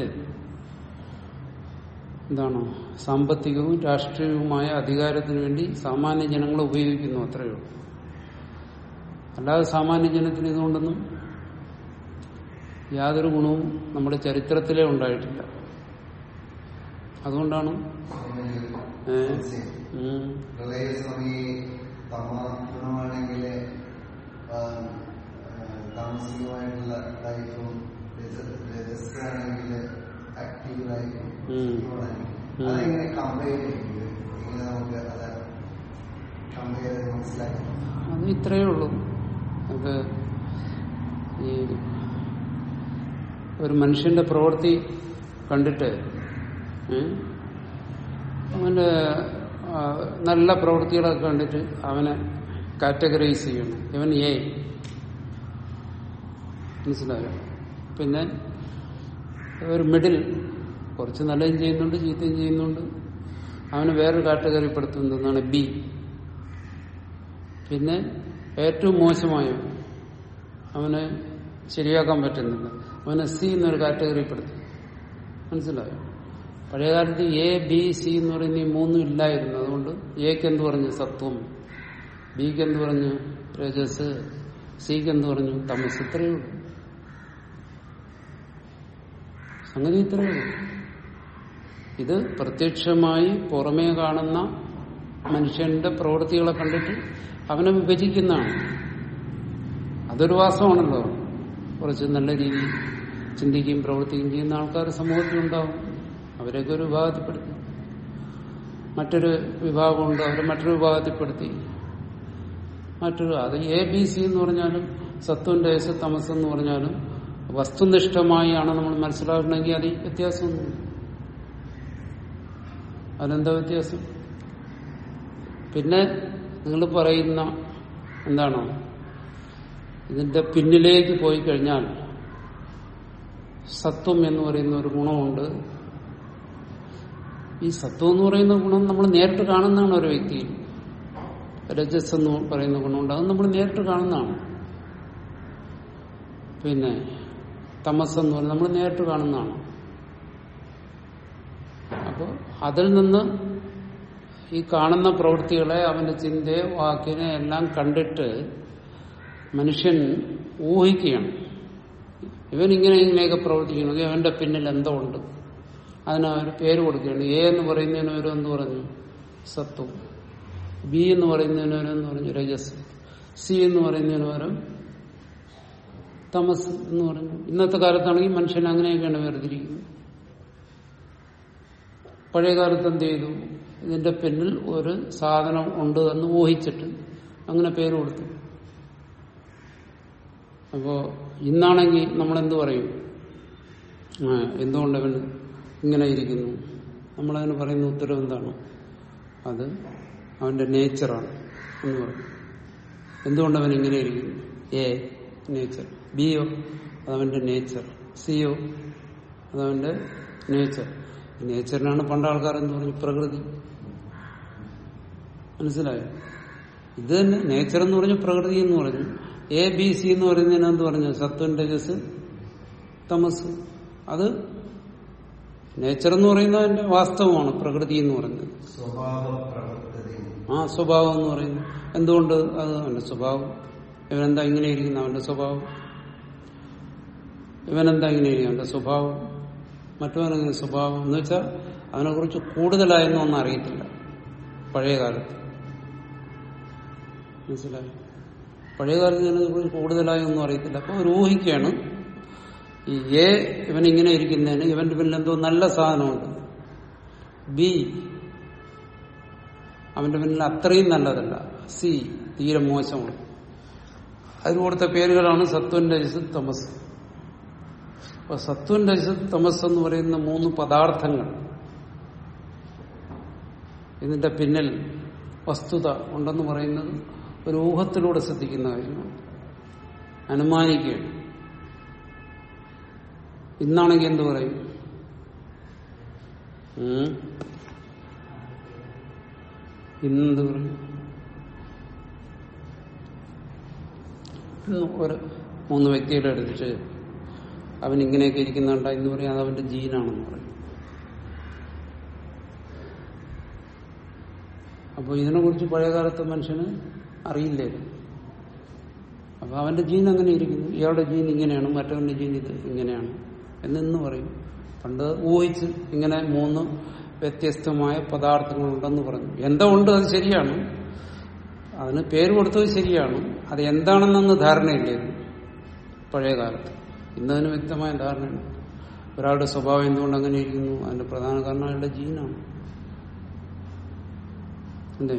എന്താണ് സാമ്പത്തികവും രാഷ്ട്രീയവുമായ അധികാരത്തിന് വേണ്ടി സാമാന്യ ജനങ്ങളെ ഉപയോഗിക്കുന്നു അത്രയേ ഉള്ളൂ അല്ലാതെ സാമാന്യ ജനത്തിന് ഇതുകൊണ്ടൊന്നും യാതൊരു ഗുണവും നമ്മുടെ ചരിത്രത്തിലേ ഉണ്ടായിട്ടില്ല അതുകൊണ്ടാണ് ഏ, ഉം, സ്വാമി തമാണെങ്കിൽ താമസികമായിട്ടുള്ള ലൈഫും രജിസ്റ്ററാണെങ്കിൽ ആക്റ്റീവ് ലൈഫും ഉം. അതെങ്ങനെ കമ്പയർ ചെയ്യുന്നത് എങ്ങനെ നമുക്ക് അത് കമ്പയർ ചെയ്ത് മനസ്സിലാക്കാം അത് ഇത്രയേ ഉള്ളൂ അത് ഈ ഒരു മനുഷ്യന്റെ പ്രവൃത്തി കണ്ടിട്ട് ഏ, അവന്റെ ആ, നല്ല പ്രവൃത്തികളൊക്കെ കണ്ടിട്ട് അവനെ കാറ്റഗറൈസ് ചെയ്യണം ഇവൻ എ മനസ്സിലായോ പിന്നെ ഒരു മിഡിൽ കുറച്ച് നല്ലതും ചെയ്യുന്നുണ്ട് ചീത്തയും ചെയ്യുന്നുണ്ട് അവന് വേറൊരു കാറ്റഗറി പെടുത്തുന്നതാണ് ബി പിന്നെ ഏറ്റവും മോശമായ അവന് ശരിയാക്കാൻ പറ്റുന്നില്ല അവനെ സി എന്നൊരു കാറ്റഗറി പെടുത്തി മനസ്സിലായോ പഴയകാലത്ത് എ ബി സി എന്ന് പറയുന്ന ഈ മൂന്നും ഇല്ലായിരുന്നു അതുകൊണ്ട് എക്ക് എന്ത് പറഞ്ഞു സത്വം ബിക്ക് എന്ത് പറഞ്ഞു രജസ് സിക്ക് എന്ത് പറഞ്ഞു തമസ് ഇത്രയേ ഉള്ളൂ സംഗതി ഇത്രയേ ഉള്ളൂ ഇത് പ്രത്യക്ഷമായി പുറമേ കാണുന്ന മനുഷ്യന്റെ പ്രവൃത്തികളെ കണ്ടിട്ട് അവനെ വിഭജിക്കുന്നതാണ് അതൊരു വാസമാണല്ലോ കുറച്ച് നല്ല രീതിയിൽ ചിന്തിക്കുകയും പ്രവർത്തിക്കുകയും ചെയ്യുന്ന ആൾക്കാർ സമൂഹത്തിൽ ഉണ്ടാവും അവരെയൊക്കെ ഒരു വിഭാഗത്തിൽപ്പെടുത്തി മറ്റൊരു വിഭാഗമുണ്ട് അവരെ മറ്റൊരു വിഭാഗത്തിൽപ്പെടുത്തി മറ്റൊരു അത് എ ബി സി എന്ന് പറഞ്ഞാലും സത്വം രേസ് തമസ് എന്ന് പറഞ്ഞാലും വസ്തുനിഷ്ഠമായി ആണ് നമ്മൾ മനസ്സിലാക്കണമെങ്കിൽ അത് വ്യത്യാസമൊന്നുമില്ല അതിനെന്താ വ്യത്യാസം പിന്നെ നിങ്ങൾ പറയുന്ന എന്താണോ ഇതിന്റെ പിന്നിലേക്ക് പോയി കഴിഞ്ഞാൽ സത്വം എന്ന് പറയുന്ന ഒരു ഗുണമുണ്ട് ഈ സത്വം എന്ന് പറയുന്ന ഗുണം നമ്മൾ നേരിട്ട് കാണുന്നതാണ് ഒരു വ്യക്തിയിൽ രജസ് എന്ന് പറയുന്ന ഗുണമുണ്ട് അത് നമ്മൾ നേരിട്ട് കാണുന്നതാണ് പിന്നെ തമസ് എന്ന് പറയുന്നത് നമ്മൾ നേരിട്ട് കാണുന്നതാണ് അപ്പോൾ അതിൽ നിന്ന് ഈ കാണുന്ന പ്രവൃത്തികളെ അവന്റെ ചിന്തയെ വാക്കിനെ എല്ലാം കണ്ടിട്ട് മനുഷ്യൻ ഊഹിക്കുകയാണ് ഇവൻ ഇങ്ങനെ ഇങ്ങനെയൊക്കെ പ്രവർത്തിക്കണമെങ്കിൽ അവന്റെ പിന്നിൽ എന്തോ ഉണ്ട് അതിന് ഒരു പേര് കൊടുക്കുകയാണ് എ എന്ന് പറയുന്നതിന് ഒരു എന്ന് പറഞ്ഞു സത്വം ബി എന്ന് പറയുന്നതിന് ഒരു എന്ന് പറഞ്ഞു രജസ് സി എന്ന് പറയുന്നതിന് പകരം തമസ് എന്ന് പറഞ്ഞു ഇന്നത്തെ കാലത്താണെങ്കിൽ മനുഷ്യൻ അങ്ങനെയൊക്കെയാണ് വേർതിരിക്കുന്നത് പഴയ കാലത്ത് എന്ത് ചെയ്തു ഇതിന്റെ പിന്നിൽ ഒരു സാധനം ഉണ്ട് എന്ന് ഊഹിച്ചിട്ട് അങ്ങനെ പേര് കൊടുത്തു അപ്പോ ഇന്നാണെങ്കിൽ നമ്മൾ എന്ത് പറയും ആ എന്തുകൊണ്ട് അവൻ ഇങ്ങനെ ഇരിക്കുന്നു നമ്മളതിന് പറയുന്ന ഉത്തരം എന്താണ് അത് അവന്റെ നേച്ചറാണ് എന്ന് പറയും എന്തുകൊണ്ട് അവൻ ഇങ്ങനെ ഇരിക്കുന്നു എ നേച്ചർ ബിയോ അതവന്റെ നേച്ചർ സിയോ അതവന്റെ നേച്ചർ നേച്ചറിനാണ് പണ്ട് ആൾക്കാർ എന്ന് പറഞ്ഞു പ്രകൃതി മനസ്സിലായോ ഇത് തന്നെ നേച്ചർ എന്ന് പറഞ്ഞു പ്രകൃതി എന്ന് പറഞ്ഞു എ ബി സി എന്ന് പറയുന്നതിന് എന്ത് പറഞ്ഞു സത്വൻ രജസ് തമസ് അത് നേച്ചർ എന്ന് പറയുന്നതിന്റെ വാസ്തവമാണ് പ്രകൃതി എന്ന് പറയുന്നത് സ്വഭാവ പ്രവർത്തതി ആ സ്വഭാവം എന്ന് പറയുന്നത് എന്തുകൊണ്ട് അത് അവന്റെ സ്വഭാവം ഇവനെന്താ ഇങ്ങനെ ഇരിക്കുന്ന അവന്റെ സ്വഭാവം ഇവനെന്താ ഇങ്ങനെ ഇരിക്കുന്ന അവന്റെ സ്വഭാവം മറ്റവനെങ്ങനെ സ്വഭാവം എന്ന് വെച്ചാൽ അവനെ കുറിച്ച് കൂടുതലായൊന്നും ഒന്നും അറിയത്തില്ല പഴയ കാലത്ത് മനസ്സിലായി പഴയ കാലത്ത് ഇതിനെ കുറിച്ച് കൂടുതലായി ഒന്നും അറിയത്തില്ല അപ്പൊ ഒരു ഊഹിക്കാണ് ഈ എ ഇവൻ ഇങ്ങനെ ഇരിക്കുന്നതിന് ഇവന്റെ പിന്നിൽ എന്തോ നല്ല സാധനമുണ്ട് ബി അവന്റെ പിന്നിൽ അത്രയും നല്ലതല്ല സി തീരെ മോശമാണ് അതിന് കൊടുത്ത പേരുകളാണ് സത്വൻ രജസ് തമസ് അപ്പൊ സത്വൻ രജസ് തമസ് എന്ന് പറയുന്ന മൂന്ന് പദാർത്ഥങ്ങൾ ഇതിന്റെ പിന്നിൽ വസ്തുത ഉണ്ടെന്ന് പറയുന്നത് ഒരു ഊഹത്തിലൂടെ ശ്രദ്ധിക്കുന്ന കാര്യമാണ് അനുമാനിക്കുകയാണ് ഇന്നാണെങ്കിൽ എന്ത് പറയും ഉം? ഇന്നെന്ത് പറയും ഇന്ന് ഒരു മൂന്ന് വ്യക്തികളെ എടുത്തിട്ട് അവൻ ഇങ്ങനെയൊക്കെ ഇരിക്കുന്നുണ്ട എന്ന് പറയും അത് അവന്റെ ജീനാണെന്ന് പറയും അപ്പോൾ ഇതിനെ കുറിച്ച് പഴയകാലത്തെ മനുഷ്യന് അറിയില്ലായിരുന്നു അപ്പൊ അവന്റെ ജീൻ അങ്ങനെ ഇരിക്കുന്നു ഇയാളുടെ ജീൻ ഇങ്ങനെയാണ് മറ്റവന്റെ ജീൻ ഇത് ഇങ്ങനെയാണ് എന്നിന്ന് പറയും പണ്ട് ഊഹിച്ച് ഇങ്ങനെ മൂന്ന് വ്യത്യസ്തമായ പദാർത്ഥങ്ങളുണ്ടെന്ന് പറഞ്ഞു എന്താ ഉണ്ട് അത് ശരിയാണ് അതിന് പേര് കൊടുത്തത് ശരിയാണ് അത് എന്താണെന്നൊന്ന് ധാരണയില്ലായിരുന്നു പഴയ കാലത്ത് ഇന്നതിന് വ്യക്തമായ ധാരണയുണ്ട് ഒരാളുടെ സ്വഭാവം എന്തുകൊണ്ട് അങ്ങനെ ഇരിക്കുന്നു അതിന്റെ പ്രധാന കാരണം അയാളുടെ ജീനാണ് എന്തേ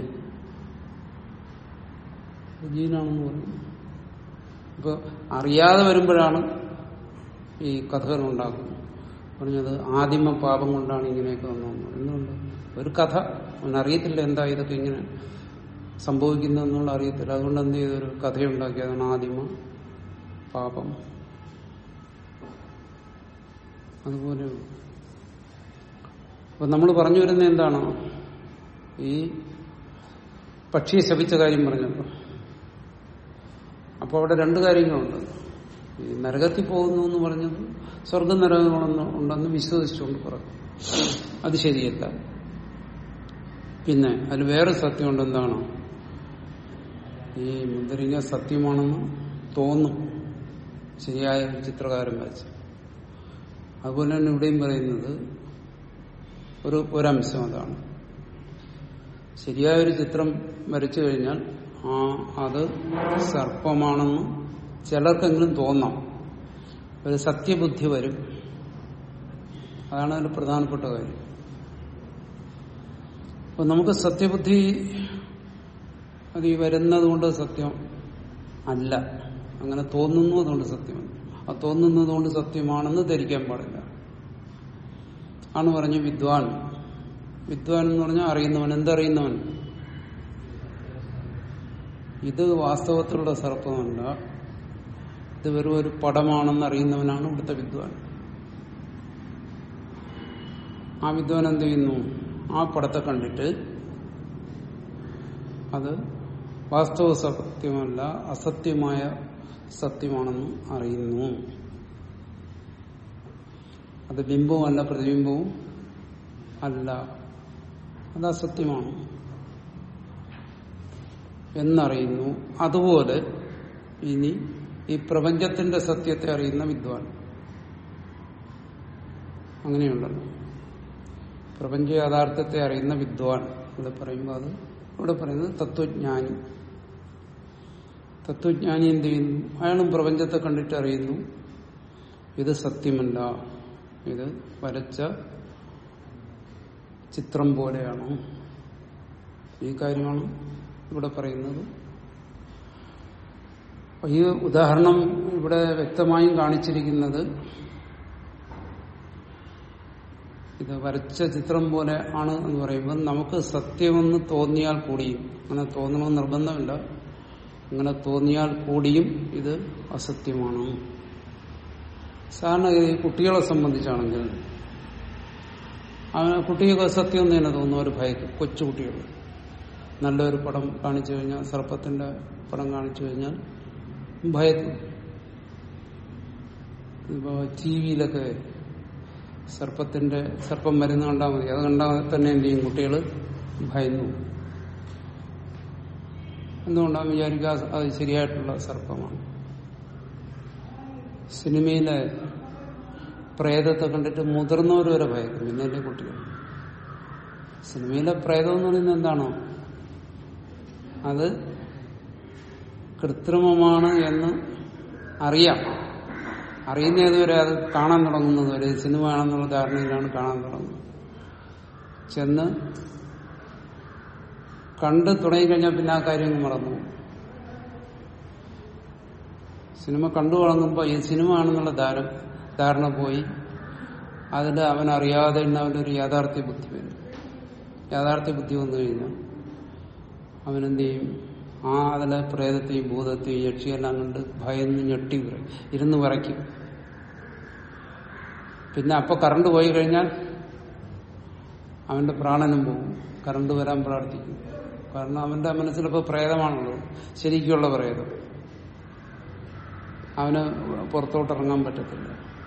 ജീനാണെന്ന് പറയുന്നു ഇപ്പൊ അറിയാതെ വരുമ്പോഴാണ് ഈ കഥകൾ ഉണ്ടാക്കുന്നത് പറഞ്ഞത് ആദിമ പാപം കൊണ്ടാണ് ഇങ്ങനെയൊക്കെ വന്നതെന്ന് എന്തുകൊണ്ട് ഒരു കഥ അവനറിയത്തില്ല എന്താ ഇതൊക്കെ ഇങ്ങനെ സംഭവിക്കുന്നതെന്നുള്ള അറിയത്തില്ല അതുകൊണ്ട് എന്ത് ചെയ്തൊരു കഥയുണ്ടാക്കി അതാണ് ആദിമ പാപം അതുപോലെ അപ്പൊ നമ്മൾ പറഞ്ഞു വരുന്നത് എന്താണ് ഈ പക്ഷിയെ ശപിച്ച കാര്യം പറഞ്ഞല്ലോ അപ്പോൾ അവിടെ രണ്ട് കാര്യങ്ങളുണ്ട് ഈ നരകത്തിൽ പോകുന്നു എന്ന് പറഞ്ഞത് സ്വർഗം നരകങ്ങളൊന്നും ഉണ്ടെന്ന് വിശ്വസിച്ചുകൊണ്ട് പറഞ്ഞു അത് ശരിയല്ല പിന്നെ അതിൽ വേറെ സത്യമുണ്ട് എന്താണ് ഈ മുന്തിരിങ്ങ സത്യമാണെന്ന് തോന്നും ശരിയായ ചിത്രകാരൻ വരച്ച് അതുപോലെ തന്നെ ഇവിടെയും പറയുന്നത് ഒരു ഒരംശം അതാണ് ശരിയായൊരു ചിത്രം വരച്ചു കഴിഞ്ഞാൽ ആ അത് സർപ്പമാണെന്ന് ചിലർക്കെങ്കിലും തോന്നാം ഒരു സത്യബുദ്ധി വരും അതാണ് അതിൽ പ്രധാനപ്പെട്ട കാര്യം അപ്പൊ നമുക്ക് സത്യബുദ്ധി അത് ഈ വരുന്നത് കൊണ്ട് സത്യം അല്ല അങ്ങനെ തോന്നുന്നു അതുകൊണ്ട് സത്യമല്ല ആ തോന്നുന്നത് കൊണ്ട് സത്യമാണെന്ന് ധരിക്കാൻ പാടില്ല ആണ് പറഞ്ഞു വിദ്വാൻ വിദ്വാൻ എന്ന് പറഞ്ഞാൽ അറിയുന്നവൻ എന്തറിയുന്നവൻ ഇത് വാസ്തവത്തിലുള്ള സർപ്പമല്ല ഇത് വെറും ഒരു പടമാണെന്ന് അറിയുന്നവനാണ് ഇവിടുത്തെ വിദ്വാൻ ആ വിദ്വാൻ എന്ത് ചെയ്യുന്നു ആ പടത്തെ കണ്ടിട്ട് അത് വാസ്തവ സത്യമല്ല അസത്യമായ സത്യമാണെന്ന് അറിയുന്നു അത് ബിംബവും അല്ല പ്രതിബിംബവും അല്ല അത് അസത്യമാണ് എന്നറിയുന്നു അതുപോലെ ഇനി ഈ പ്രപഞ്ചത്തിന്റെ സത്യത്തെ അറിയുന്ന വിദ്വാൻ അങ്ങനെയുണ്ടല്ലോ പ്രപഞ്ച യാഥാർത്ഥ്യത്തെ അറിയുന്ന വിദ്വാൻ ഇവിടെ പറയുമ്പോൾ അത് ഇവിടെ പറയുന്നത് തത്വജ്ഞാനി തത്വജ്ഞാനി എന്ത് ചെയ്യുന്നു അയാളും പ്രപഞ്ചത്തെ കണ്ടിട്ട് അറിയുന്നു ഇത് സത്യമല്ല ഇത് വരച്ച ചിത്രം പോലെയാണ് ഈ കാര്യമാണ് ഇവിടെ പറയുന്നത് അപ്പൊ ഈ ഉദാഹരണം ഇവിടെ വ്യക്തമായും കാണിച്ചിരിക്കുന്നത് ഇത് വരച്ച ചിത്രം പോലെ ആണ് എന്ന് പറയുമ്പോൾ നമുക്ക് സത്യമെന്ന് തോന്നിയാൽ കൂടിയും അങ്ങനെ തോന്നണമെന്ന് നിർബന്ധമില്ല അങ്ങനെ തോന്നിയാൽ കൂടിയും ഇത് അസത്യമാണ് സാധാരണഗതി കുട്ടികളെ സംബന്ധിച്ചാണെങ്കിൽ അവന് കുട്ടികൾക്ക് സത്യം എന്ന് തന്നെ തോന്നുന്നു ഒരു ഭയക്കും കൊച്ചുകുട്ടികൾ നല്ലൊരു പടം കാണിച്ചു കഴിഞ്ഞാൽ സർപ്പത്തിന്റെ പടം കാണിച്ചു കഴിഞ്ഞാൽ ഭയക്കും ഇപ്പോ ടി വിയിലൊക്കെ സർപ്പത്തിന്റെ സർപ്പം മരുന്ന് കണ്ടാൽ മതി അത് കണ്ടാൽ തന്നെ എന്ത് ചെയ്യും കുട്ടികൾ ഭയന്നു എന്തുകൊണ്ടാണ് വിചാരിക്കുക അത് ശരിയായിട്ടുള്ള സർപ്പമാണ് സിനിമയിലെ പ്രേതത്തെ കണ്ടിട്ട് മുതിർന്നവർ വരെ ഭയക്കും പിന്നെ എന്റെ കുട്ടികൾ സിനിമയിലെ പ്രേതം എന്ന് പറയുന്നത് എന്താണോ അത് കൃത്രിമമാണ് എന്ന് അറിയാം അറിയുന്ന ഏതുവരെ അത് കാണാൻ തുടങ്ങുന്നത് വരെ സിനിമ ആണെന്നുള്ള ധാരണയിലാണ് കാണാൻ തുടങ്ങുന്നത് ചെന്ന് കണ്ട് തുടങ്ങിക്കഴിഞ്ഞാൽ പിന്നെ ആ കാര്യം അങ്ങ് മറന്നു പോകും. സിനിമ കണ്ടു തുടങ്ങുമ്പോൾ ഈ സിനിമ ആണെന്നുള്ള ധാര ധാരണ പോയി അതിൽ അവൻ അറിയാതെ തന്നെ അവൻ്റെ ഒരു യാഥാർത്ഥ്യ ബുദ്ധി വരും യാഥാർത്ഥ്യ ബുദ്ധി വന്നു കഴിഞ്ഞാൽ അവനെന്ത് ചെയ്യും ആ അതിലെ പ്രേതത്തെയും ഭൂതത്തെയും യക്ഷിയെല്ലാം കണ്ട് ഭയന്ന് ഞെട്ടി വിറ- ഇരുന്ന് വിറയ്ക്കും പിന്നെ അപ്പൊ കറണ്ട് പോയി കഴിഞ്ഞാൽ അവന്റെ പ്രാണനും പോകും കറണ്ട് വരാൻ പ്രാർത്ഥിക്കും കാരണം അവന്റെ മനസ്സിലിപ്പോ പ്രേതമാണുള്ളത് ശരിക്കുള്ള പ്രേതം അവന് പുറത്തോട്ട് ഇറങ്ങാൻ പറ്റത്തില്ല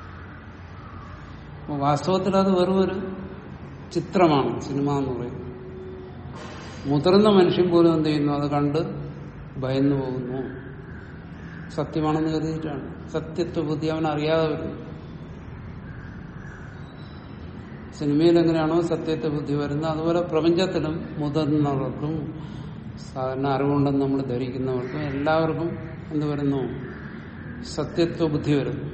അപ്പൊ വാസ്തവത്തിൽ അത് വെറും ഒരു ചിത്രമാണ് സിനിമ എന്ന് പറയുന്നത് മുതിർന്ന മനുഷ്യൻ പോലും എന്ത് ചെയ്യുന്നു അത് കണ്ട് ഭയന്നു പോകുന്നു സത്യമാണെന്ന് കരുതിയിട്ടാണ് സത്യത്വ ബുദ്ധി അവൻ അറിയാതെ വരുന്നു സിനിമയിൽ എങ്ങനെയാണോ സത്യത്തെ ബുദ്ധി വരുന്നത് അതുപോലെ പ്രപഞ്ചത്തിലും മുതിർന്നവർക്കും സാധാരണ അറിവുണ്ടെന്ന് നമ്മൾ ധരിക്കുന്നവർക്കും എല്ലാവർക്കും എന്ത് വരുന്നു സത്യത്വ ബുദ്ധി വരുന്നു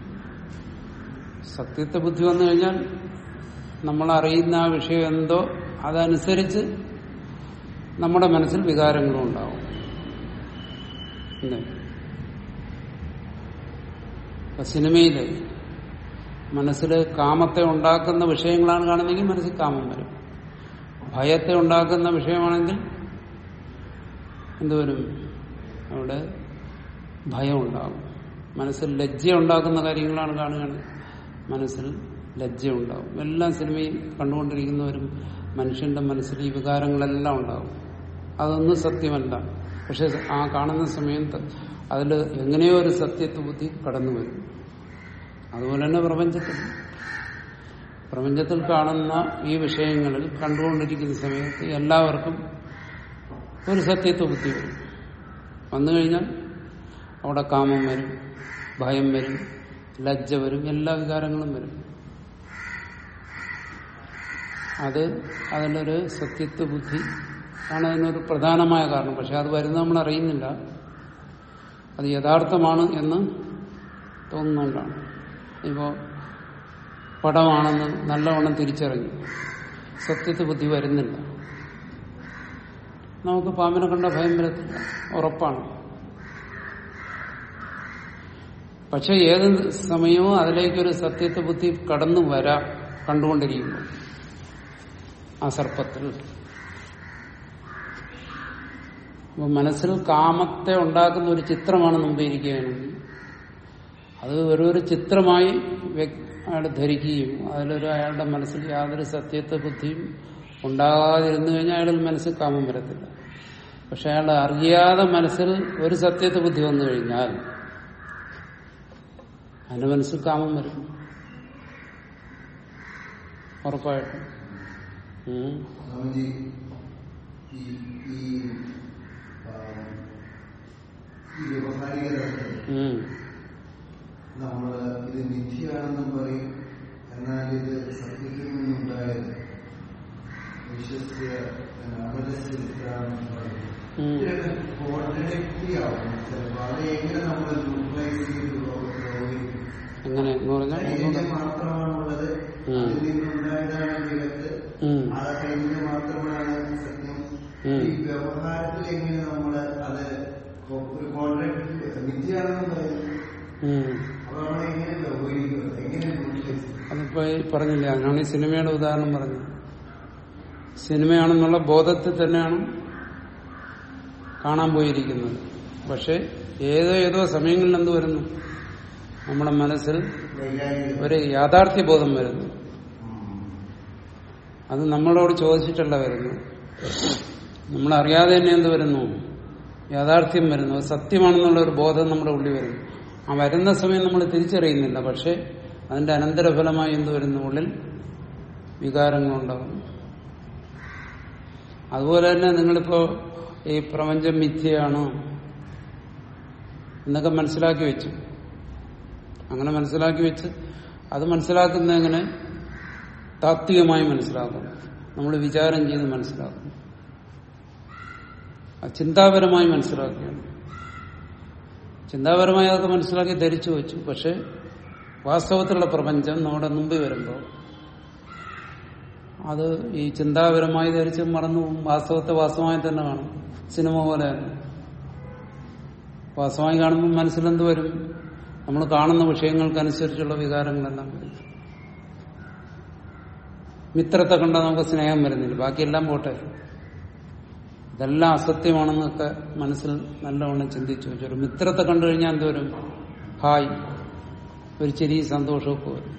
സത്യത്വ ബുദ്ധി വന്നു കഴിഞ്ഞാൽ നമ്മൾ അറിയുന്ന ആ വിഷയം എന്തോ അതനുസരിച്ച് നമ്മുടെ മനസ്സിൽ വികാരങ്ങളും ഉണ്ടാവും അല്ലേ ഇപ്പൊ സിനിമയില് മനസ്സിൽ കാമത്തെ ഉണ്ടാക്കുന്ന വിഷയങ്ങളാണ് കാണുന്നതെങ്കിൽ മനസ്സിൽ കാമം വരും ഭയത്തെ ഉണ്ടാക്കുന്ന വിഷയമാണെങ്കിൽ എന്തുവരും അവിടെ ഭയം ഉണ്ടാകും മനസ്സിൽ ലജ്ജ ഉണ്ടാക്കുന്ന കാര്യങ്ങളാണ് കാണുകയാണ് മനസ്സിൽ ലജ്ജ ഉണ്ടാകും എല്ലാം സിനിമയിൽ കണ്ടുകൊണ്ടിരിക്കുന്നവരും മനുഷ്യന്റെ മനസ്സിൽ ഈ വികാരങ്ങളെല്ലാം ഉണ്ടാകും അതൊന്നും സത്യമല്ല പക്ഷെ ആ കാണുന്ന സമയത്ത് അതിൽ എങ്ങനെയോ ഒരു സത്യത്വ ബുദ്ധി കടന്നു വരും അതുപോലെ തന്നെ പ്രപഞ്ചത്തിൽ പ്രപഞ്ചത്തിൽ കാണുന്ന ഈ വിഷയങ്ങളിൽ കണ്ടുകൊണ്ടിരിക്കുന്ന സമയത്ത് എല്ലാവർക്കും ഒരു സത്യത്വ ബുദ്ധി വരും വന്നു കഴിഞ്ഞാൽ അവിടെ കാമം വരും ഭയം വരും ലജ്ജ വരും എല്ലാ വികാരങ്ങളും വരും അത് അതിലൊരു സത്യത്വ ബുദ്ധി ആണ് അതിനൊരു പ്രധാനമായ കാരണം പക്ഷെ അത് വരുന്നത് നമ്മൾ അറിയുന്നില്ല അത് യഥാർത്ഥമാണ് എന്ന് തോന്നുന്നുകൊണ്ടാണ് ഇപ്പോ പടമാണെന്ന് നല്ലവണ്ണം തിരിച്ചറിഞ്ഞു സത്യത്വ ബുദ്ധി വരുന്നില്ല നമുക്ക് പാമ്പിനെ കണ്ട ഭയം വരത്തില്ല ഉറപ്പാണ് പക്ഷെ ഏത് സമയവും അതിലേക്കൊരു സത്യത്വ ബുദ്ധി കടന്നു വരാം കണ്ടുകൊണ്ടിരിക്കുന്നു ആ സർപ്പത്തിൽ അപ്പൊ മനസ്സിൽ കാമത്തെ ഉണ്ടാക്കുന്ന ഒരു ചിത്രമാണ് മുമ്പേ ഇരിക്കുകയാണെങ്കിൽ അത് വെറൊരു ചിത്രമായി വ്യക്- അയാൾ ധരിക്കുകയും അതിലൊരു അയാളുടെ മനസ്സിൽ യാതൊരു സത്യത്വ ബുദ്ധിയും ഉണ്ടാകാതിരുന്നു കഴിഞ്ഞാൽ അയാളുടെ മനസ്സിൽ കാമം വരത്തില്ല പക്ഷെ അയാൾ അറിയാതെ മനസ്സിൽ ഒരു സത്യത്വ ബുദ്ധി വന്നു കഴിഞ്ഞാൽ അതിന്റെ മനസ്സിൽ കാമം വരും ഉറപ്പായിട്ടും ഉം. സ്വാമിജി ഈ ഈ ആ, ഈ വ്യവഹാരിക തലത്തിൽ ഉം. നമ്മൾ ഇത് മിഥ്യയാണെന്നും പറയും എന്നാൽ ഇത് സത്യത്തിൽ നിന്നുണ്ടായത് വിശ്വസ്യ അപരസ്യത്തിലാണെന്ന് പറയും ഉം. ഇതൊക്കെ കോൺട്രഡിക്ടറി ആവും ചിലപ്പോൾ അത് എങ്ങനെ നമ്മൾ യൂട്ടിലൈസ് ചെയ്ത് പ്രവർത്തിക്കും എങ്ങനെ എന്ന് പറഞ്ഞാൽ ചൈതന്യം ഒന്നുകൂടെ- മാത്രമാണുള്ളത് ഉം. അതിൽ നിന്നുണ്ടായതാണ് ജഗത്ത് ഉം. ആ ചൈതന്യം മാത്രമാണ് സത്യം ഉം. ഈ വ്യവഹാരത്തിൽ എങ്ങനെ നമ്മൾ അത് കൊ- ഒരു കോൺട്രാക്ട് മിഥ്യയാണെന്ന് പറയുന്നത് ഉം. അപ്പൊ നമ്മൾ എങ്ങനെ വ്യവഹരിക്കുന്നത് എങ്ങനെ യൂട്ടിലൈസ് അതിപ്പോ ഈ പറഞ്ഞില്ല അതിനാണ് ഈ സിനിമയുടെ ഉദാഹരണം പറഞ്ഞത് സിനിമയാണെന്നുള്ള ബോധത്തിൽ തന്നെയാണ് കാണാൻ പോയിരിക്കുന്നത് പക്ഷെ ഏതോ ഏതോ സമയങ്ങളിൽ എന്ത് വരുന്നു നമ്മുടെ മനസ്സിൽ വൈകാരിക ഒരു യാഥാർത്ഥ്യ ബോധം വരുന്നു ഉം. അത് നമ്മളോട് ചോദിച്ചിട്ടല്ല വരുന്നു നമ്മളറിയാതെ തന്നെ എന്ത് വരുന്നു യാഥാർത്ഥ്യം വരുന്നു അത് സത്യമാണെന്നുള്ള ഒരു ബോധം നമ്മുടെ ഉള്ളിൽ വരുന്നു ആ വരുന്ന സമയം നമ്മൾ തിരിച്ചറിയുന്നില്ല പക്ഷെ അതിന്റെ അനന്തരഫലമായി എന്ത് വരുന്നു ഉള്ളിൽ വികാരങ്ങളുണ്ടാകും അതുപോലെ തന്നെ നിങ്ങളിപ്പോ ഈ പ്രപഞ്ചം മിഥ്യയാണ് എന്നൊക്കെ മനസ്സിലാക്കി വെച്ചു അങ്ങനെ മനസ്സിലാക്കി വെച്ച് അത് മനസ്സിലാക്കുന്ന എങ്ങനെ താത്വികമായി മനസ്സിലാക്കും നമ്മൾ വിചാരം ചെയ്ത് മനസ്സിലാക്കും അത് ചിന്താപരമായി മനസ്സിലാക്കുകയാണ് ചിന്താപരമായി അതൊക്കെ മനസ്സിലാക്കി ധരിച്ചു വെച്ചു പക്ഷെ വാസ്തവത്തിലുള്ള പ്രപഞ്ചം നമ്മുടെ മുമ്പിൽ വരുമ്പോൾ അത് ഈ ചിന്താപരമായി ധരിച്ച് മറന്നു പോകും വാസ്തവത്തെ വാസ്തവമായി തന്നെ കാണും സിനിമ പോലെ തന്നെ വാസ്തവമായി കാണുമ്പോൾ മനസ്സിലെന്ത് വരും നമ്മൾ കാണുന്ന വിഷയങ്ങൾക്കനുസരിച്ചുള്ള വികാരങ്ങളെല്ലാം വരും മിത്രത്തെ കണ്ടാൽ നമുക്ക് സ്നേഹം വരുന്നില്ല ബാക്കിയെല്ലാം പോട്ടെ ഇതെല്ലാം അസത്യമാണെന്നൊക്കെ മനസ്സിൽ നല്ലവണ്ണം ചിന്തിച്ചു വെച്ചു ഒരു മിത്രത്തെ കണ്ടു കഴിഞ്ഞാൽ എന്തോരും ഹായ് ഒരു ചെറിയ സന്തോഷമൊക്കെ വരും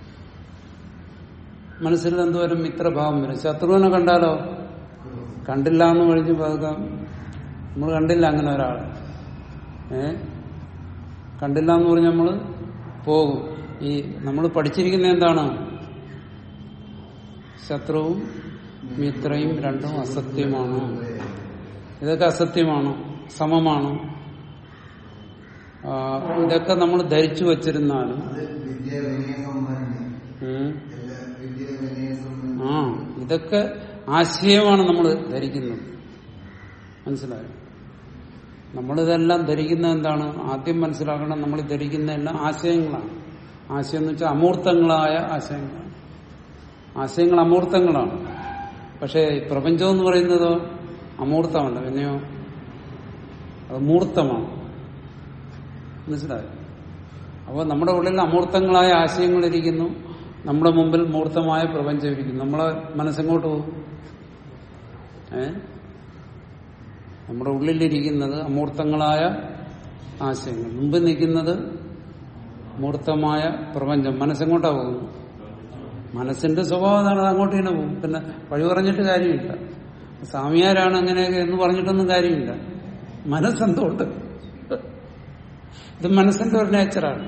മനസ്സിൽ എന്തോരം മിത്രഭാവം വരും ശത്രുവിനെ കണ്ടാലോ കണ്ടില്ല എന്ന് കഴിഞ്ഞ് പതുക്കാം നമ്മൾ കണ്ടില്ല അങ്ങനെ ഒരാൾ ഏ കണ്ടില്ല എന്ന് പറഞ്ഞ് നമ്മൾ പോകും ഈ നമ്മൾ പഠിച്ചിരിക്കുന്ന എന്താണ് ശത്രുവും മിത്രയും രണ്ടും അസത്യമാണ് ഇതൊക്കെ അസത്യമാണ് സമമാണ് ആ, ഇതൊക്കെ നമ്മൾ ധരിച്ചു വച്ചിരുന്നാലും അത് വിദ്യ വിനയ സമ്പന്നി ഉം, എല്ലാ വിദ്യ വിനയ സമ്പന്നി ആ ഇതൊക്കെ ആശയമാണ് നമ്മൾ ധരിക്കുന്നത് മനസ്സിലായോ നമ്മളിതെല്ലാം ധരിക്കുന്നത് എന്താണ് ആദ്യം മനസ്സിലാക്കണം നമ്മൾ ധരിക്കുന്ന എല്ലാം ആശയങ്ങളാണ് ആശയം എന്ന് വെച്ചാൽ അമൂർത്തങ്ങളായ ആശയങ്ങളാണ് ആശയങ്ങൾ അമൂർത്തങ്ങളാണ് പക്ഷേ ഈ പ്രപഞ്ചം എന്ന് പറയുന്നതോ അമൂർത്തമല്ല പിന്നെയോ അത് മൂർത്തമാണ് മനസ്സിലായോ അപ്പോൾ നമ്മുടെ ഉള്ളിൽ അമൂർത്തങ്ങളായ ആശയങ്ങളിരിക്കുന്നു നമ്മുടെ മുമ്പിൽ മൂർത്തമായ പ്രപഞ്ചം ഇരിക്കുന്നു നമ്മളെ മനസ്സെങ്ങോട്ട് പോകും ഏ നമ്മുടെ ഉള്ളിലിരിക്കുന്നത് അമൂർത്തങ്ങളായ ആശയങ്ങൾ മുമ്പിൽ നിൽക്കുന്നത് മൂർത്തമായ പ്രപഞ്ചം മനസ്സെങ്ങോട്ടാ പോകുന്നു മനസ്സിന്റെ സ്വഭാവം അതാണ് അത് അങ്ങോട്ട് തന്നെ പോകും പിന്നെ വഴി പറഞ്ഞിട്ട് കാര്യമില്ല സ്വാമിയാരാണ് അങ്ങനെയൊക്കെ എന്ന് പറഞ്ഞിട്ടൊന്നും കാര്യമില്ല മനസ്സെന്തുകൊണ്ട് ഇത് മനസ്സിന്റെ ഒരു നേച്ചറാണ്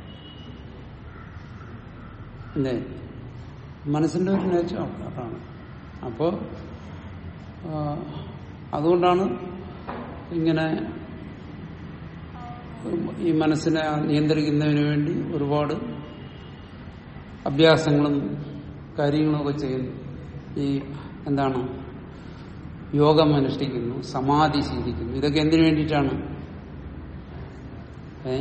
അല്ലേ മനസ്സിന്റെ ഒരു നേച്ചർ അതാണ് അപ്പോ ആ, അതുകൊണ്ടാണ് ഇങ്ങനെ ഈ മനസ്സിനെ നിയന്ത്രിക്കുന്നതിന് വേണ്ടി ഒരുപാട് അഭ്യാസങ്ങളും കാര്യങ്ങളും ഒക്കെ ചെയ്യുന്നു ഈ എന്താണ് യോഗം അനുഷ്ഠിക്കുന്നു സമാധി ശീലിക്കുന്നു ഇതൊക്കെ എന്തിനു വേണ്ടിയിട്ടാണ് ഏ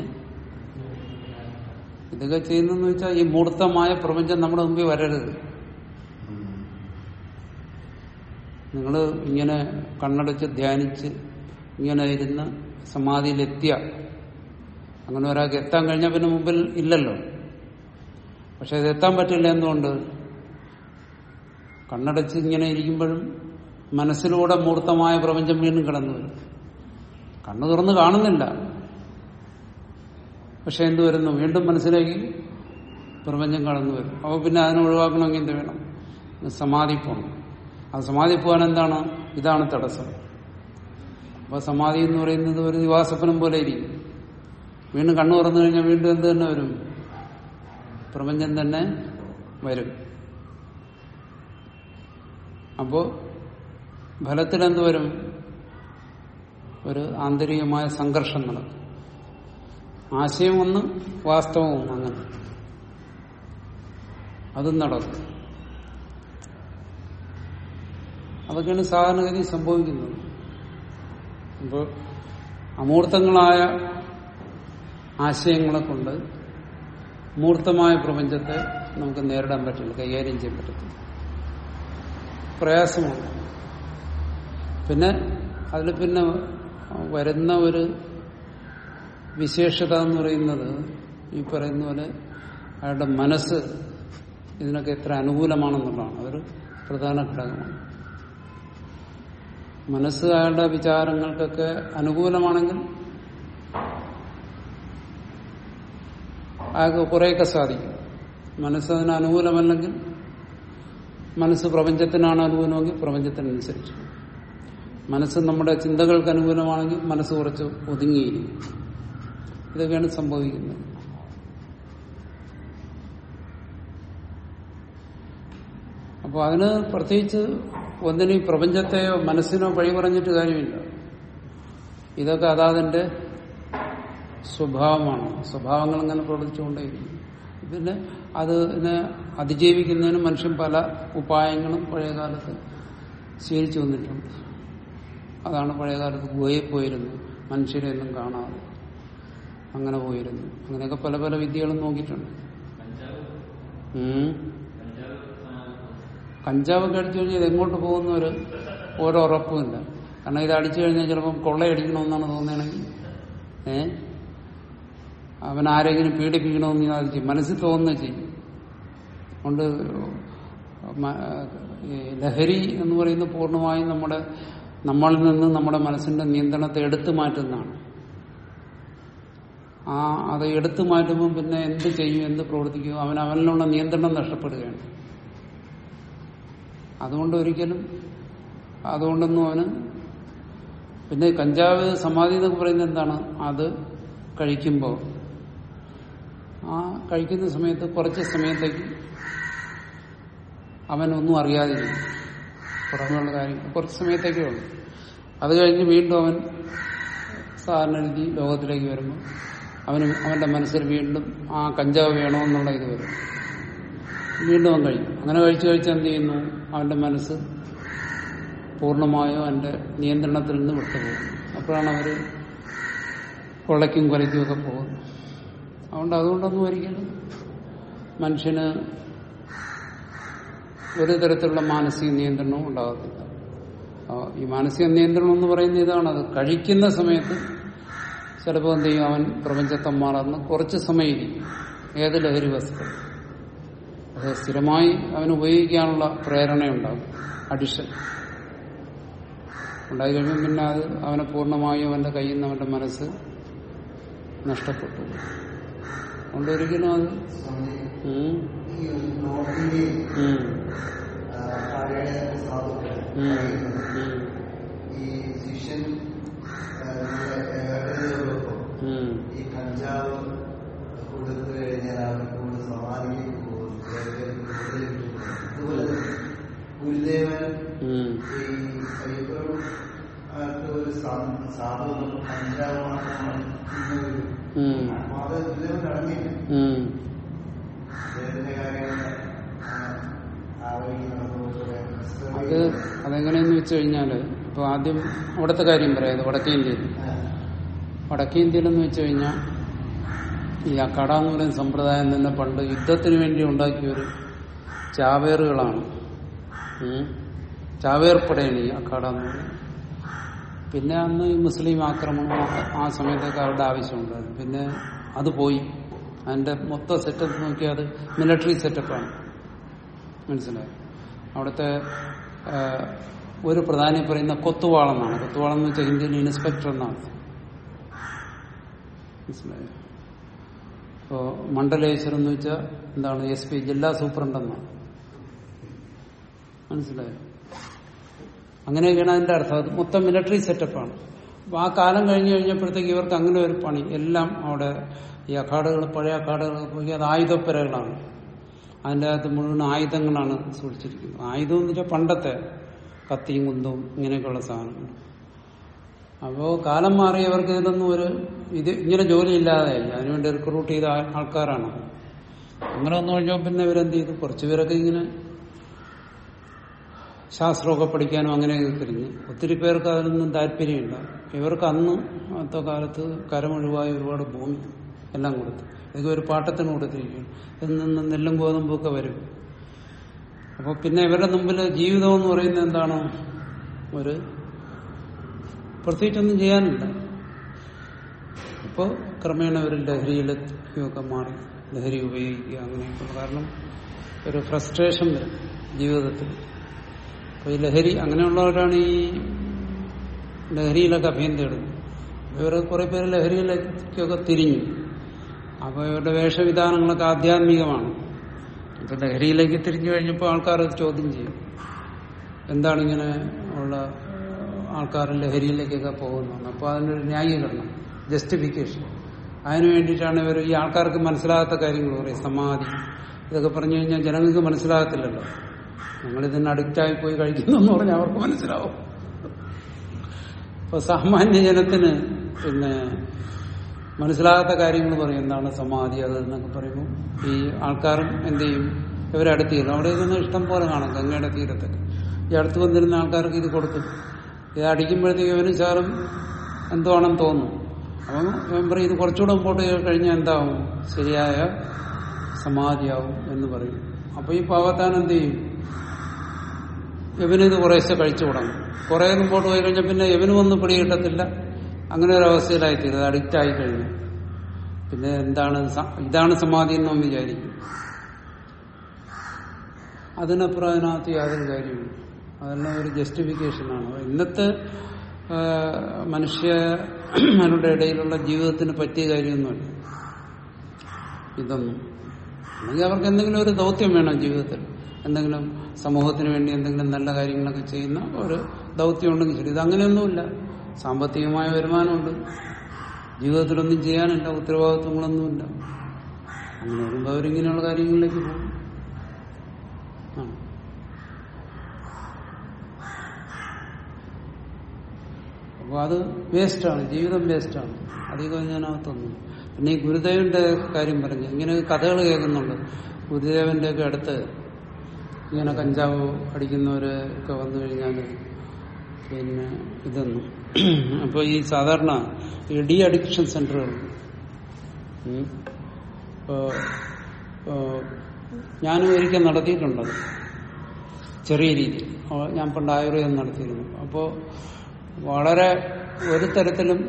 ഇതൊക്കെ ചെയ്യുന്നെന്ന് വെച്ചാൽ ഈ മൂർത്തമായ പ്രപഞ്ചം നമ്മുടെ മുമ്പിൽ വരരുത് നിങ്ങൾ ഇങ്ങനെ കണ്ണടച്ച് ധ്യാനിച്ച് ഇങ്ങനെ ഇരുന്ന് സമാധിയിലെത്തിയ അങ്ങനെ ഒരാൾക്ക് എത്താൻ കഴിഞ്ഞാൽ പിന്നെ മുമ്പിൽ ഇല്ലല്ലോ പക്ഷെ ഇത് എത്താൻ പറ്റില്ല എന്തുകൊണ്ട് കണ്ണടച്ച് ഇങ്ങനെ ഇരിക്കുമ്പോഴും മനസ്സിലൂടെ മൂർത്തമായ പ്രപഞ്ചം വീണ്ടും കടന്നു വരും കണ്ണു തുറന്ന് കാണുന്നില്ല പക്ഷെ എന്ത് വരുന്നു വീണ്ടും മനസ്സിലേക്ക് പ്രപഞ്ചം കടന്നു വരും അപ്പോൾ പിന്നെ അതിനെ ഒഴിവാക്കണമെങ്കിൽ എന്ത് വേണം സമാധി പോകണം ആ സമാധി പോകാൻ എന്താണ് ഇതാണ് തടസ്സം അപ്പൊ സമാധി എന്ന് പറയുന്നത് ഒരു ദിവാസപ്പനം പോലെ ഇരിക്കും വീണ്ടും കണ്ണു തുറന്നു കഴിഞ്ഞാൽ വീണ്ടും എന്ത് തന്നെ വരും പ്രപഞ്ചം തന്നെ വരും അപ്പോ ഫലത്തിൽ എന്ത് വരും ഒരു ആന്തരികമായ സംഘർഷം നടക്കും ആശയം ഒന്ന് വാസ്തവവും അങ്ങനെ അതും നടക്കും അതൊക്കെയാണ് സാധാരണഗതി സംഭവിക്കുന്നത് അപ്പോൾ അമൂർത്തങ്ങളായ ആശയങ്ങളെ കൊണ്ട് മൂർത്തമായ പ്രപഞ്ചത്തെ നമുക്ക് നേരിടാൻ പറ്റില്ല കൈകാര്യം ചെയ്യാൻ പറ്റത്തില്ല പ്രയാസമാണ് പിന്നെ അതിൽ പിന്നെ വരുന്ന ഒരു വിശേഷത എന്ന് പറയുന്നത് ഈ പറയുന്ന പോലെ അയാളുടെ മനസ്സ് ഇതിനൊക്കെ എത്ര അനുകൂലമാണെന്നുള്ളതാണ് അതൊരു പ്രധാന ഘടകമാണ് മനസ്സ് അയാളുടെ വിചാരങ്ങൾക്കൊക്കെ അനുകൂലമാണെങ്കിൽ അയാൾക്ക് കുറേയൊക്കെ സാധിക്കും മനസ്സതിന് അനുകൂലമല്ലെങ്കിൽ മനസ്സ് പ്രപഞ്ചത്തിനാണ് അനുകൂലമെങ്കിൽ പ്രപഞ്ചത്തിനനുസരിച്ച് മനസ്സ് നമ്മുടെ ചിന്തകൾക്ക് അനുകൂലമാണെങ്കിൽ മനസ്സ് കുറച്ച് ഒതുങ്ങിയിരിക്കും ഇതൊക്കെയാണ് സംഭവിക്കുന്നത് അപ്പോൾ അതിന് പ്രത്യേകിച്ച് ഒന്നിനും ഈ പ്രപഞ്ചത്തെയോ മനസ്സിനോ വഴി പറഞ്ഞിട്ട് കാര്യമില്ല ഇതൊക്കെ അതാതിന്റെ സ്വഭാവമാണ് സ്വഭാവങ്ങൾ ഇങ്ങനെ പ്രവർത്തിച്ചുകൊണ്ടേയിരിക്കും പിന്നെ അതിനെ അതിജീവിക്കുന്നതിന് മനുഷ്യൻ പല ഉപായങ്ങളും പഴയകാലത്ത് സ്വീകരിച്ചു വന്നിട്ടുണ്ട് അതാണ് പഴയകാലത്ത് ഗുഹയിൽ പോയിരുന്നു മനുഷ്യരെയൊന്നും കാണാതെ അങ്ങനെ പോയിരുന്നു അങ്ങനെയൊക്കെ പല പല വിദ്യകളും നോക്കിയിട്ടുണ്ട് ഉം. കഞ്ചാവൊക്കെ അടിച്ചു കഴിഞ്ഞാൽ ഇത് എങ്ങോട്ട് പോകുന്ന ഒരു ഓരോ ഉറപ്പുമില്ല കാരണം ഇത് അടിച്ചു കഴിഞ്ഞാൽ ചിലപ്പം കൊള്ളയടിക്കണമെന്നാണ് തോന്നുകയാണെങ്കിൽ ഏ അവൻ ആരെങ്കിലും പീഡിപ്പിക്കണമെന്ന് വിചാരിക്കും മനസ്സിൽ തോന്നുക ചെയ്യും അതുകൊണ്ട് മ- ഈ ലഹരി എന്ന് പറയുന്നത് പൂർണ്ണമായും നമ്മുടെ നമ്മളിൽ നിന്ന് നമ്മുടെ മനസ്സിന്റെ നിയന്ത്രണത്തെ എടുത്തു മാറ്റുന്നതാണ് ആ അത് എടുത്തു മാറ്റുമ്പോൾ പിന്നെ എന്ത് ചെയ്യും എന്ത് പ്രവർത്തിക്കും അവൻ അവനിലുള്ള നിയന്ത്രണം നഷ്ടപ്പെടുകയാണ് അതുകൊണ്ട് ഒരിക്കലും അതുകൊണ്ടൊന്നും അവന് പിന്നെ കഞ്ചാവ് സമാധി എന്നൊക്കെ പറയുന്നത് എന്താണ് അത് കഴിക്കുമ്പോൾ ആ കഴിക്കുന്ന സമയത്ത് കുറച്ച് സമയത്തേക്ക് അവനൊന്നും അറിയാതിരിക്കും പുറമെയുള്ള കാര്യം കുറച്ച് സമയത്തേക്കേ ഉള്ളൂ അത് കഴിഞ്ഞ് വീണ്ടും അവൻ സാധാരണ രീതി ലോകത്തിലേക്ക് വരുമ്പോൾ അവന് അവന്റെ മനസ്സിൽ വീണ്ടും ആ കഞ്ചാവ് വേണമെന്നുള്ള ഇത് വരും വീണ്ടും അവൻ കഴിക്കും അങ്ങനെ കഴിച്ചു കഴിച്ച് എന്ത് ചെയ്യുന്നു അവന്റെ മനസ്സ് പൂർണ്ണമായും അവന്റെ നിയന്ത്രണത്തിൽ നിന്ന് വിട്ടുപോകും അപ്പോഴാണ് അവര് കൊള്ളയ്ക്കും കൊലയ്ക്കും ഒക്കെ പോകുന്നത് അതുകൊണ്ട് അതുകൊണ്ടൊന്നും ഒരിക്കലും മനുഷ്യന് ഒരു തരത്തിലുള്ള മാനസിക നിയന്ത്രണവും ഉണ്ടാകത്തില്ല ആ, ഈ മാനസിക നിയന്ത്രണം എന്ന് പറയുന്ന ഇതാണ് അത് കഴിക്കുന്ന സമയത്ത് ചിലപ്പോൾ എന്ത് ചെയ്യും അവൻ പ്രപഞ്ചത്തെ മറന്ന് കുറച്ച് സമയം ഇരിക്കും ഏത് ലഹരി വസ്തു അത് സ്ഥിരമായി അവന് ഉപയോഗിക്കാനുള്ള പ്രേരണയുണ്ടാകും അഡിഷൻ ഉണ്ടായി കഴിയുമ്പോൾ പിന്നെ അത് അവനെ പൂർണ്ണമായും അവന്റെ കയ്യിൽ നിന്ന് അവന്റെ മനസ്സ് നഷ്ടപ്പെട്ടു അതുകൊണ്ട് ഒരിക്കലും അത് സ്വാമി, ഉം, ഈ നോർത്ത് ഇന്ത്യയിൽ ഉം, ആ, താഴെയുടെ സാധുക്കൾ ഉം, പറയുന്നത് ഉം, ഈ ശിഷ്യൻ ആ, നമ്മുടെ ഏകദേശം ഉം, ഈ കഞ്ചാവ് കൊടുത്തു കഴിഞ്ഞാൽ അവർ കൂടുതൽ സമാധിയിലേക്ക് പോകും ചിലർക്ക് കൂടുതൽ കിട്ടും. അതുപോലെ തന്നെ ഗുരുദേവൻ ഉം, ഈ അയ്യപ്പനും ആയിട്ട് ഒരു സാ- സാധുവും കഞ്ചാവ് മാത്രമാണ് ഇന്നൊരു ഉം, അത് ഗുരുദേവൻ നടന്നില്ല ഉം. അദ്ദേഹത്തിന്റെ കാര്യങ്ങൾ ആ വഴി അത് അതെങ്ങനെയെന്ന് വെച്ച് കഴിഞ്ഞാല് ഇപ്പൊ ആദ്യം അവിടുത്തെ കാര്യം പറയാം വടക്കേ ഇന്ത്യയിൽ വടക്കേ ഇന്ത്യയിലെന്ന് വെച്ച് കഴിഞ്ഞാൽ ഈ അക്കട എന്ന് പറയുന്ന സമ്പ്രദായം തന്നെ പണ്ട് യുദ്ധത്തിന് വേണ്ടി ഉണ്ടാക്കിയ ഒരു ചാവേറുകളാണ് ഉം. ചാവേർപ്പടയാണ് ഈ അക്കാട എന്ന് പറയുന്നത് പിന്നെ അന്ന് ഈ മുസ്ലിം ആക്രമണം ആ- ആ സമയത്തൊക്കെ അവരുടെ ആവശ്യമുണ്ടായിരുന്നു പിന്നെ അത് പോയി അതിന്റെ മൊത്തം സെറ്റപ്പ് നോക്കിയാൽ അത് മിലിറ്ററി സെറ്റപ്പാണ് മനസ്സിലായോ അവിടുത്തെ ആ, ഒരു പ്രധാനി പറയുന്ന കൊത്തുവാളെന്നാണ് കൊത്തുവാളെന്ന് വെച്ചാൽ ഹിന്ദിയിൽ ഇൻസ്പെക്ടർ എന്നാണ് മനസ്സിലായോ ഇപ്പോ മണ്ഡലേശ്വരം എന്ന് വെച്ചാൽ എന്താണ് എസ് പി ജില്ലാ സൂപ്രണ്ട് എന്നാണ് മനസ്സിലായോ അങ്ങനെയൊക്കെയാണ് അതിന്റെ അർത്ഥം അത് മൊത്തം മിലിറ്ററി സെറ്റപ്പാണ് അപ്പൊ ആ കാലം കഴിഞ്ഞു കഴിഞ്ഞപ്പോഴത്തേക്ക് ഇവർക്ക് അങ്ങനെ ഒരു പണി എല്ലാം അവിടെ ഈ അഖാഡകൾ പഴയ അഖാഡകൾ പോയി അത് ആയുധപ്പരകളാണ് അതിൻ്റെ അകത്ത് മുഴുവൻ ആയുധങ്ങളാണ് സൂക്ഷിച്ചിരിക്കുന്നത് ആയുധം എന്ന് വെച്ചാൽ പണ്ടത്തെ കത്തിയും കുന്തവും ഇങ്ങനെയൊക്കെയുള്ള സാധനങ്ങൾ അപ്പോൾ കാലം മാറിയവർക്ക് ഇതിനൊന്നും ഒരു ഇത് ഇങ്ങനെ ജോലിയില്ലാതെയായി അതിനുവേണ്ടി റിക്രൂട്ട് ചെയ്ത ആ- ആൾക്കാരാണ് അങ്ങനെ വന്നു കഴിഞ്ഞാൽ പിന്നെ ഇവരെന്ത് ചെയ്തു കുറച്ചുപേരൊക്കെ ഇങ്ങനെ ശാസ്ത്രമൊക്കെ പഠിക്കാനും അങ്ങനെയൊക്കെ തിരിഞ്ഞ് ഒത്തിരി പേർക്ക് അതിനൊന്നും താല്പര്യമില്ല ഇവർക്ക് അന്ന് അന്നത്തെ കാലത്ത് കരമൊഴിവായി ഒരുപാട് ഭൂമി എല്ലാം കൊടുത്തു ഇതൊക്കെ ഒരു പാട്ടത്തിന് കൊടുത്തിരിക്കുകയാണ് ഇതിൽ നിന്ന് നെല്ലും ഗോതമ്പൊക്കെ വരും അപ്പോൾ പിന്നെ ഇവരുടെ മുമ്പിൽ ജീവിതം എന്ന് പറയുന്നത് എന്താണ് ഒരു പ്രത്യേകിച്ചൊന്നും ചെയ്യാനില്ല അപ്പോൾ ക്രമേണ ഒരു ലഹരിയിലേക്കൊക്കെ മാറി ലഹരി ഉപയോഗിക്കുക അങ്ങനെയൊക്കെ കാരണം ഒരു ഫ്രസ്ട്രേഷൻ വരും ജീവിതത്തിൽ അപ്പോൾ ഈ ലഹരി അങ്ങനെയുള്ളവരാണ് ഈ ലഹരിയിലൊക്കെ അഭയം തേടുന്നത് ഇവർ കുറെ പേര് ലഹരിയിലേക്കൊക്കെ തിരിഞ്ഞു അപ്പോൾ ഇവരുടെ വേഷവിധാനങ്ങളൊക്കെ ആധ്യാത്മികമാണ് ഇപ്പൊ ലഹരിയിലേക്ക് തിരിഞ്ഞു കഴിഞ്ഞപ്പോൾ ആൾക്കാർ അത് ചോദ്യം ചെയ്യും എന്താണ് ഇങ്ങനെ ഉള്ള ആൾക്കാർ ലഹരിയിലേക്കൊക്കെ പോകുന്നത് അപ്പോൾ അതിനൊരു ന്യായീകരണം ജസ്റ്റിഫിക്കേഷൻ അതിനു വേണ്ടിയിട്ടാണ് ഇവർ ഈ ആൾക്കാർക്ക് മനസ്സിലാകാത്ത കാര്യങ്ങൾ പറയും സമാധി ഇതൊക്കെ പറഞ്ഞു കഴിഞ്ഞാൽ ജനങ്ങൾക്ക് മനസ്സിലാകത്തില്ലല്ലോ ഞങ്ങളിതിന് അഡിക്റ്റായി പോയി കഴിക്കുന്നു എന്ന് പറഞ്ഞാൽ അവർക്ക് മനസ്സിലാവും ഇപ്പൊ സാമാന്യ ജനത്തിന് പിന്നെ മനസ്സിലാകാത്ത കാര്യങ്ങൾ പറയും എന്താണ് സമാധി അത് എന്നൊക്കെ പറയുമ്പോൾ ഈ ആൾക്കാരും എന്ത് ചെയ്യും ഇവരെ അടുത്ത് ചെല്ലും അവിടെ ഇതൊന്നും ഇഷ്ടം പോലെ കാണാം ഗംഗയുടെ തീരത്തൊക്കെ ഈ അടുത്ത് വന്നിരുന്ന ആൾക്കാർക്ക് ഇത് കൊടുക്കും ഇത് അടിക്കുമ്പോഴത്തേക്ക് ഇവനും സാറും എന്തുവാണെന്ന് തോന്നും അപ്പം ഇവൻ പറയും ഇത് കുറച്ചുകൂടെ മുമ്പോട്ട് കഴിഞ്ഞാൽ എന്താവും ശരിയായ സമാധിയാവും എന്ന് പറയും അപ്പൊ ഈ പാവത്താൻ എന്ത് ചെയ്യും ഇവനിത് കുറേശ്ശെ കഴിച്ചു തുടങ്ങും കുറെ മുമ്പോട്ട് പോയി കഴിഞ്ഞാൽ പിന്നെ ഇവനും ഒന്നും പിടികിട്ടത്തില്ല അങ്ങനെ ഒരു അവസ്ഥയിലായിത്തീരുന്നത് അഡിക്റ്റ് ആയി കഴിഞ്ഞു പിന്നെ എന്താണ് സ- ഇതാണ് സമാധി എന്നൊന്നും വിചാരിക്കും അതിനപ്പുറം അതിനകത്ത് യാതൊരു കാര്യമില്ല അതെല്ലാം ഒരു ജസ്റ്റിഫിക്കേഷനാണ് ഇന്നത്തെ ആ, മനുഷ്യരുടെ ഇടയിലുള്ള ജീവിതത്തിന് പറ്റിയ കാര്യമൊന്നുമല്ല ഇതൊന്നും അല്ലെങ്കിൽ അവർക്ക് എന്തെങ്കിലും ഒരു ദൗത്യം വേണം ജീവിതത്തിൽ എന്തെങ്കിലും സമൂഹത്തിന് വേണ്ടി എന്തെങ്കിലും നല്ല കാര്യങ്ങളൊക്കെ ചെയ്യുന്ന ഒരു ദൗത്യം ഉണ്ടെങ്കിൽ ശരി ഇതങ്ങനെയൊന്നുമില്ല സാമ്പത്തികമായ വരുമാനമുണ്ട് ജീവിതത്തിലൊന്നും ചെയ്യാനില്ല ഉത്തരവാദിത്വങ്ങളൊന്നുമില്ല അങ്ങനെ വരുമ്പോൾ അവരിങ്ങനെയുള്ള കാര്യങ്ങളിലേക്ക് പോകും ആ. അപ്പോൾ അത് വേസ്റ്റാണ് ജീവിതം വേസ്റ്റാണ് അധികം ഞാനകത്തൊന്നും പിന്നെ ഈ ഗുരുദേവന്റെ കാര്യം പറഞ്ഞു ഇങ്ങനെ കഥകൾ കേൾക്കുന്നുണ്ട് ഗുരുദേവന്റെ ഒക്കെ അടുത്ത് ഇങ്ങനെ കഞ്ചാവ് അടിക്കുന്നവരൊക്കെ വന്നു കഴിഞ്ഞാൽ പിന്നെ ഇതൊന്നും അപ്പോൾ ഈ സാധാരണ ഈ ഡി അഡിക്ഷൻ സെന്ററുകൾ ഉം. ഇപ്പോ, ഇപ്പോ ഞാനും ഒരിക്കൽ നടത്തിയിട്ടുണ്ടത് ചെറിയ രീതിയിൽ അപ്പോൾ ഞാൻ പണ്ട് ആയുർവേദം നടത്തിയിരുന്നു അപ്പോൾ വളരെ ഒരു തരത്തിലും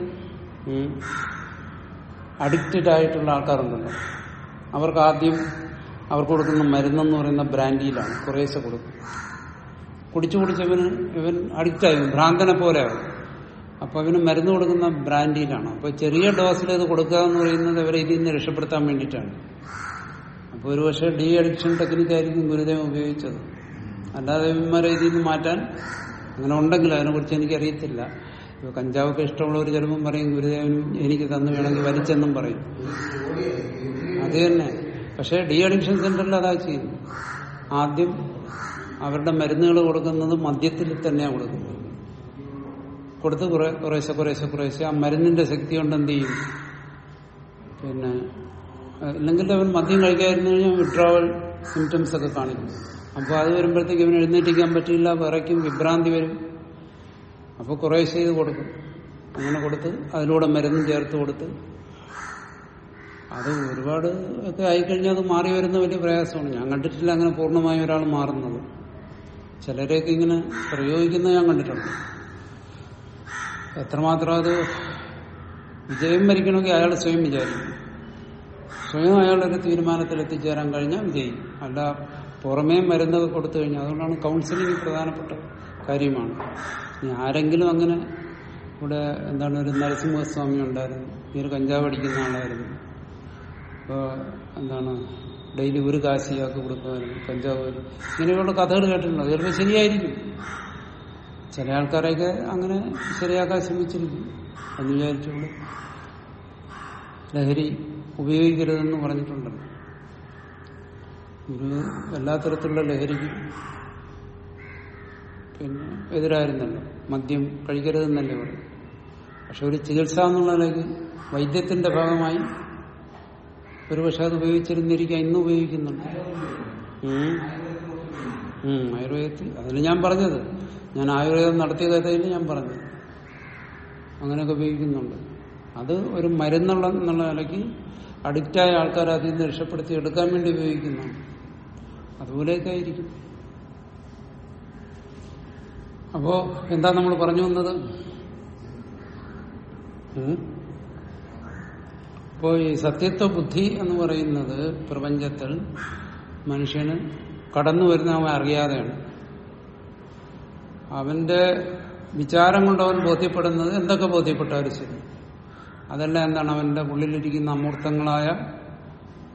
അഡിക്റ്റഡ് ആയിട്ടുള്ള ആൾക്കാരുണ്ടല്ലോ അവർക്ക് ആദ്യം അവർക്ക് കൊടുക്കുന്ന മരുന്നെന്ന് പറയുന്ന ബ്രാൻഡിയിലാണ് കുറേശ്ശെ കൊടുക്കും കുടിച്ചു കുടിച്ചവന് ഇവൻ അഡിക്റ്റായി ഭ്രാന്തനെ പോലെയാവും അപ്പൊ അവന് മരുന്ന് കൊടുക്കുന്ന ബ്രാൻഡിയിലാണ് അപ്പൊ ചെറിയ ഡോസിൽ ഇത് കൊടുക്കുക എന്ന് പറയുന്നത് അവരെ ഇതിൽ നിന്ന് രക്ഷപ്പെടുത്താൻ വേണ്ടിയിട്ടാണ് അപ്പൊ ഒരു പക്ഷേ ഡി അഡിക്ഷൻ ടെക്നിക്കായിരിക്കും ഗുരുദേവൻ ഉപയോഗിച്ചത് അല്ലാതെ ഇവന്മാരെ ഇതിൽ നിന്ന് മാറ്റാൻ അങ്ങനെ ഉണ്ടെങ്കിൽ അതിനെക്കുറിച്ച് എനിക്കറിയത്തില്ല ഇപ്പൊ കഞ്ചാവൊക്കെ ഇഷ്ടമുള്ളവർ ചിലപ്പം പറയും ഗുരുദേവനും എനിക്ക് തന്നു വേണമെങ്കിൽ വലിച്ചെന്നും പറയും അത് തന്നെ പക്ഷേ ഡി അഡിക്ഷൻ സെന്ററിൽ അതാ ചെയ്യുന്നു ആദ്യം അവരുടെ മരുന്നുകൾ കൊടുക്കുന്നത് മദ്യത്തിൽ തന്നെയാണ് കൊടുക്കുന്നത് കൊടുത്ത് കുറെ കുറേശ്ശെ കുറേശ്ശെ കുറേശ്ശെ ആ മരുന്നിന്റെ ശക്തി കൊണ്ട് എന്ത് ചെയ്യും പിന്നെ അഹ് ഇല്ലെങ്കിൽ അവൻ മദ്യം കഴിക്കാതിരുന്നു കഴിഞ്ഞാൽ വിഡ്രോവൽ സിംറ്റംസ് ഒക്കെ കാണിക്കും അപ്പോൾ അത് വരുമ്പോഴത്തേക്ക് ഇവന് എഴുന്നേറ്റിക്കാൻ പറ്റില്ല വിറയ്ക്കും വിഭ്രാന്തി വരും അപ്പോൾ കുറേശ്ശെ ഇത് കൊടുക്കും അങ്ങനെ കൊടുത്ത് അതിലൂടെ മരുന്നും ചേർത്ത് കൊടുത്ത് അത് ഒരുപാട് ഒക്കെ ആയിക്കഴിഞ്ഞാൽ അത് മാറി വരുന്ന വലിയ പ്രയാസമാണ് ഞാൻ കണ്ടിട്ടില്ല അങ്ങനെ പൂർണ്ണമായും ഒരാൾ മാറുന്നത് ചിലരെയൊക്കെ ഇങ്ങനെ പ്രയോഗിക്കുന്നത് ഞാൻ കണ്ടിട്ടുണ്ട് എത്രമാത്രം അത് വിജയം വരിക്കണമെങ്കിൽ അയാൾ സ്വയം വിചാരിക്കും സ്വയം അയാളൊരു തീരുമാനത്തിൽ എത്തിച്ചേരാൻ കഴിഞ്ഞാൽ വിജയിക്കും അല്ല പുറമേ മരുന്നൊക്കെ കൊടുത്തു കഴിഞ്ഞാൽ അതുകൊണ്ടാണ് കൗൺസിലിംഗ് പ്രധാനപ്പെട്ട കാര്യമാണ് ഇനി ആരെങ്കിലും അങ്ങനെ ഇവിടെ എന്താണ് ഒരു നരസിംഹസ്വാമി ഉണ്ടായിരുന്നു ഈ ഒരു കഞ്ചാവ് അടിക്കുന്ന ആളായിരുന്നു ഇപ്പോൾ എന്താണ് ഡെയിലി ഒരു കാശ് ഇയാൾക്ക് കൊടുക്കുമായിരുന്നു കഞ്ചാവ് വരും. ഇങ്ങനെയുള്ള കഥകൾ കേട്ടിട്ടുണ്ട് അത് ചിലപ്പോൾ ശരിയായിരിക്കും ചില ആൾക്കാരെയൊക്കെ അങ്ങനെ ശരിയാക്കാൻ ശ്രമിച്ചിരിക്കും എന്ന് വിചാരിച്ചുകൊണ്ട് ലഹരി ഉപയോഗിക്കരുതെന്ന് പറഞ്ഞിട്ടുണ്ടല്ലോ ഒരു എല്ലാ തരത്തിലുള്ള ലഹരിക്കും പിന്നെ എതിരായിരുന്നല്ലോ മദ്യം കഴിക്കരുതെന്നല്ലേ പറയും പക്ഷെ ഒരു ചികിത്സ എന്നുള്ളതിലേക്ക് വൈദ്യത്തിന്റെ ഭാഗമായി ഒരുപക്ഷെ അത് ഉപയോഗിച്ചിരുന്നിരിക്കാം ഇന്ന് ഉപയോഗിക്കുന്നുണ്ട് ഉം. ഉം, ആയുർവേദത്തിൽ അതിന് ഞാൻ പറഞ്ഞത് ഞാൻ ആയുർവേദം നടത്തിയ കഥയിൽ ഞാൻ പറഞ്ഞത് അങ്ങനെയൊക്കെ ഉപയോഗിക്കുന്നുണ്ട് അത് ഒരു മരുന്നുള്ള എന്നുള്ള നിലയ്ക്ക് അഡിക്റ്റായ ആൾക്കാരെ അതിൽ നിന്ന് രക്ഷപ്പെടുത്തി എടുക്കാൻ വേണ്ടി ഉപയോഗിക്കുന്നതാണ് അതുപോലെയൊക്കെ ആയിരിക്കും അപ്പോ എന്താ നമ്മൾ പറഞ്ഞു വന്നത് ഉം? അപ്പോ ഈ സത്യത്വ ബുദ്ധി എന്ന് പറയുന്നത് പ്രപഞ്ചത്തിൽ മനുഷ്യന് കടന്നു വരുന്ന അവൻ അറിയാതെയാണ് അവന്റെ വിചാരം കൊണ്ട് അവൻ ബോധ്യപ്പെടുന്നത് എന്തൊക്കെ ബോധ്യപ്പെട്ടാലും ശരി അതെല്ലാം എന്താണ് അവന്റെ ഉള്ളിലിരിക്കുന്ന അമൂർത്തങ്ങളായ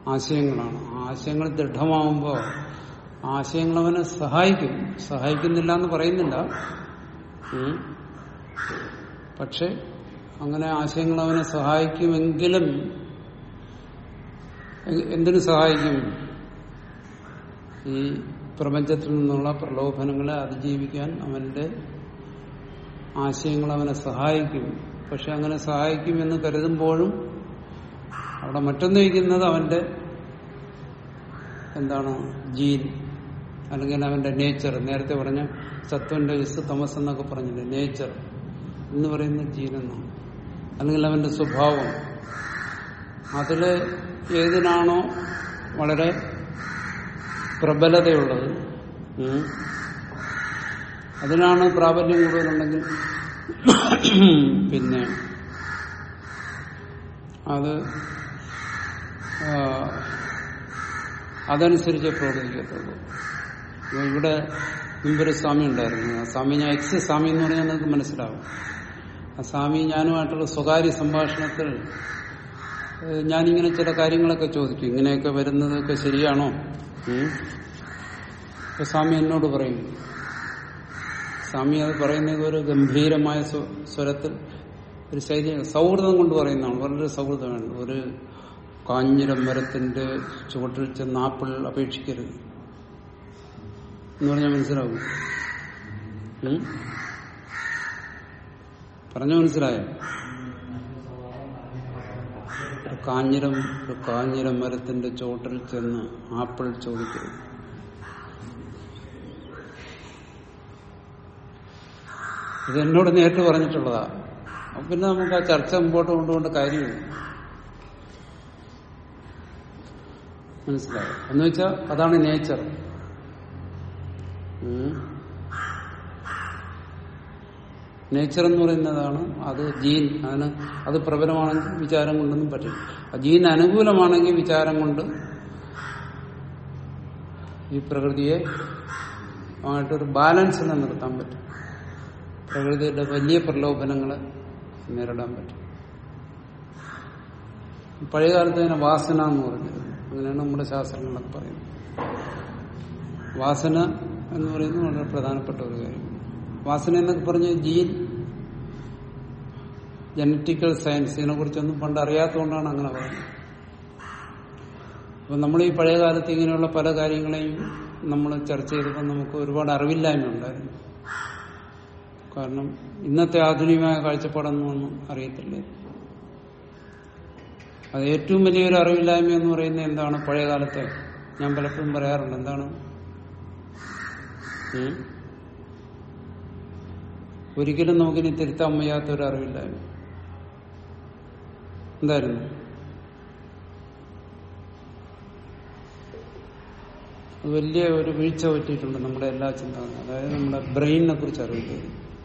ആശയങ്ങളാണ് ആശയങ്ങൾ ദൃഢമാവുമ്പോൾ ആശയങ്ങൾ അവനെ സഹായിക്കും സഹായിക്കുന്നില്ല എന്ന് പറയുന്നില്ല ഉം. പക്ഷെ അങ്ങനെ ആശയങ്ങൾ അവനെ സഹായിക്കുമെങ്കിലും എ- എന്തിനു സഹായിക്കും ഈ പ്രപഞ്ചത്തിൽ നിന്നുള്ള പ്രലോഭനങ്ങളെ അതിജീവിക്കാൻ അവന്റെ ആശയങ്ങൾ അവനെ സഹായിക്കും പക്ഷെ അങ്ങനെ സഹായിക്കും എന്ന് കരുതുമ്പോഴും അവിടെ മറ്റൊന്ന് ഇരിക്കുന്നത് അവന്റെ എന്താണ് ജീൻ അല്ലെങ്കിൽ അവന്റെ നേച്ചർ നേരത്തെ പറഞ്ഞ സത്വന്റെ വിസ് തമസ് എന്നൊക്കെ പറഞ്ഞില്ലേ നേച്ചർ എന്ന് പറയുന്ന ജീൻ എന്നാണ് അല്ലെങ്കിൽ അവന്റെ സ്വഭാവം അതില് ഏതിനാണോ വളരെ പ്രബലതയുള്ളത് ഉം, അതിനാണ് പ്രാബല്യം കൂടുതലുണ്ടെങ്കിൽ പിന്നെ അത് ആ, അതനുസരിച്ച് പ്രവർത്തിക്കത്തുള്ളൂ ഇപ്പൊ ഇവിടെ മുമ്പൊരു സ്വാമി ഉണ്ടായിരുന്നു ആ സ്വാമി ഞാൻ എക്സ് സ്വാമി എന്ന് പറഞ്ഞാൽ നിങ്ങൾക്ക് മനസ്സിലാവും ആ സ്വാമി ഞാനുമായിട്ടുള്ള സ്വകാര്യ സംഭാഷണത്തിൽ ഏഹ്, ഞാനിങ്ങനെ ചില കാര്യങ്ങളൊക്കെ ചോദിക്കും ഇങ്ങനെയൊക്കെ വരുന്നതൊക്കെ ശരിയാണോ ഉം? അപ്പൊ സ്വാമി എന്നോട് പറയും സ്വാമി അത് പറയുന്നത് ഒരു ഗംഭീരമായ സ്വ- സ്വരത്തിൽ ഒരു ശൈലി സൗഹൃദം കൊണ്ട് പറയുന്നതാണ് വളരെ സൗഹൃദമാണ് ഒരു കാഞ്ഞിരം മരത്തിന്റെ ചുവട്ടിൽ ചെന്ന് ആപ്പിൾ അപേക്ഷിക്കരുത് എന്ന് പറഞ്ഞാൽ മനസ്സിലാവും ഉം? പറഞ്ഞു മനസ്സിലായോ ഒരു കാഞ്ഞിരം ഒരു കാഞ്ഞിരം മരത്തിന്റെ ചോട്ടിൽ ചെന്ന് ആപ്പിൾ ചോദിക്കരുത് ഇത് എന്നോട് നേരിട്ട് പറഞ്ഞിട്ടുള്ളതാ അപ്പൊ പിന്നെ നമുക്ക് ആ ചർച്ച മുമ്പോട്ട് കൊണ്ടുപോകേണ്ട കാര്യമില്ല മനസ്സിലായോ എന്ന് വെച്ചാൽ അതാണ് നേച്ചർ നേച്ചർ എന്ന് പറയുന്നതാണ് അത് ജീൻ അതിന് അത് പ്രബലമാണെങ്കിൽ വിചാരം കൊണ്ടൊന്നും പറ്റില്ല ആ ജീൻ അനുകൂലമാണെങ്കിൽ വിചാരം കൊണ്ട് ഈ പ്രകൃതിയെ ആയിട്ടൊരു ബാലൻസ് നിലനിർത്താൻ പറ്റും പ്രകൃതിയുടെ വലിയ പ്രലോഭനങ്ങളെ നേരിടാൻ പറ്റും പഴയ കാലത്ത് തന്നെ വാസന എന്ന് പറഞ്ഞത് അങ്ങനെയാണ് നമ്മുടെ ശാസ്ത്രങ്ങളൊക്കെ പറയുന്നത് വാസന എന്ന് പറയുന്നത് വളരെ പ്രധാനപ്പെട്ട ഒരു കാര്യം വാസന എന്നൊക്കെ പറഞ്ഞ ജീൻ ജനറ്റിക്കൽ സയൻസ് ഇതിനെ കുറിച്ചൊന്നും പണ്ട് അറിയാത്തതുകൊണ്ടാണ് അങ്ങനെ പറയുന്നത് അപ്പൊ നമ്മൾ ഈ പഴയ കാലത്ത് ഇങ്ങനെയുള്ള പല കാര്യങ്ങളെയും നമ്മൾ ചർച്ച ചെയ്തപ്പോൾ നമുക്ക് ഒരുപാട് അറിവില്ലായ്മ ഉണ്ടായിരുന്നു കാരണം ഇന്നത്തെ ആധുനികമായ കാഴ്ചപ്പാടൊന്നും ഒന്നും അറിയത്തില്ല അത് ഏറ്റവും വലിയൊരു അറിവില്ലായ്മ എന്ന് പറയുന്നത് എന്താണ് പഴയ കാലത്തെ ഞാൻ പലപ്പോഴും പറയാറുണ്ട് എന്താണ് ഉം? ഒരിക്കലും നമുക്കിനി തിരുത്താൻ വയ്യാത്ത ഒരു അറിവില്ലായ്മ എന്തായിരുന്നു അത് വലിയ ഒരു വീഴ്ച പറ്റിയിട്ടുണ്ട് നമ്മുടെ എല്ലാ ചിന്തകളും അതായത് നമ്മുടെ ബ്രെയിനിനെ കുറിച്ച് അറിയില്ല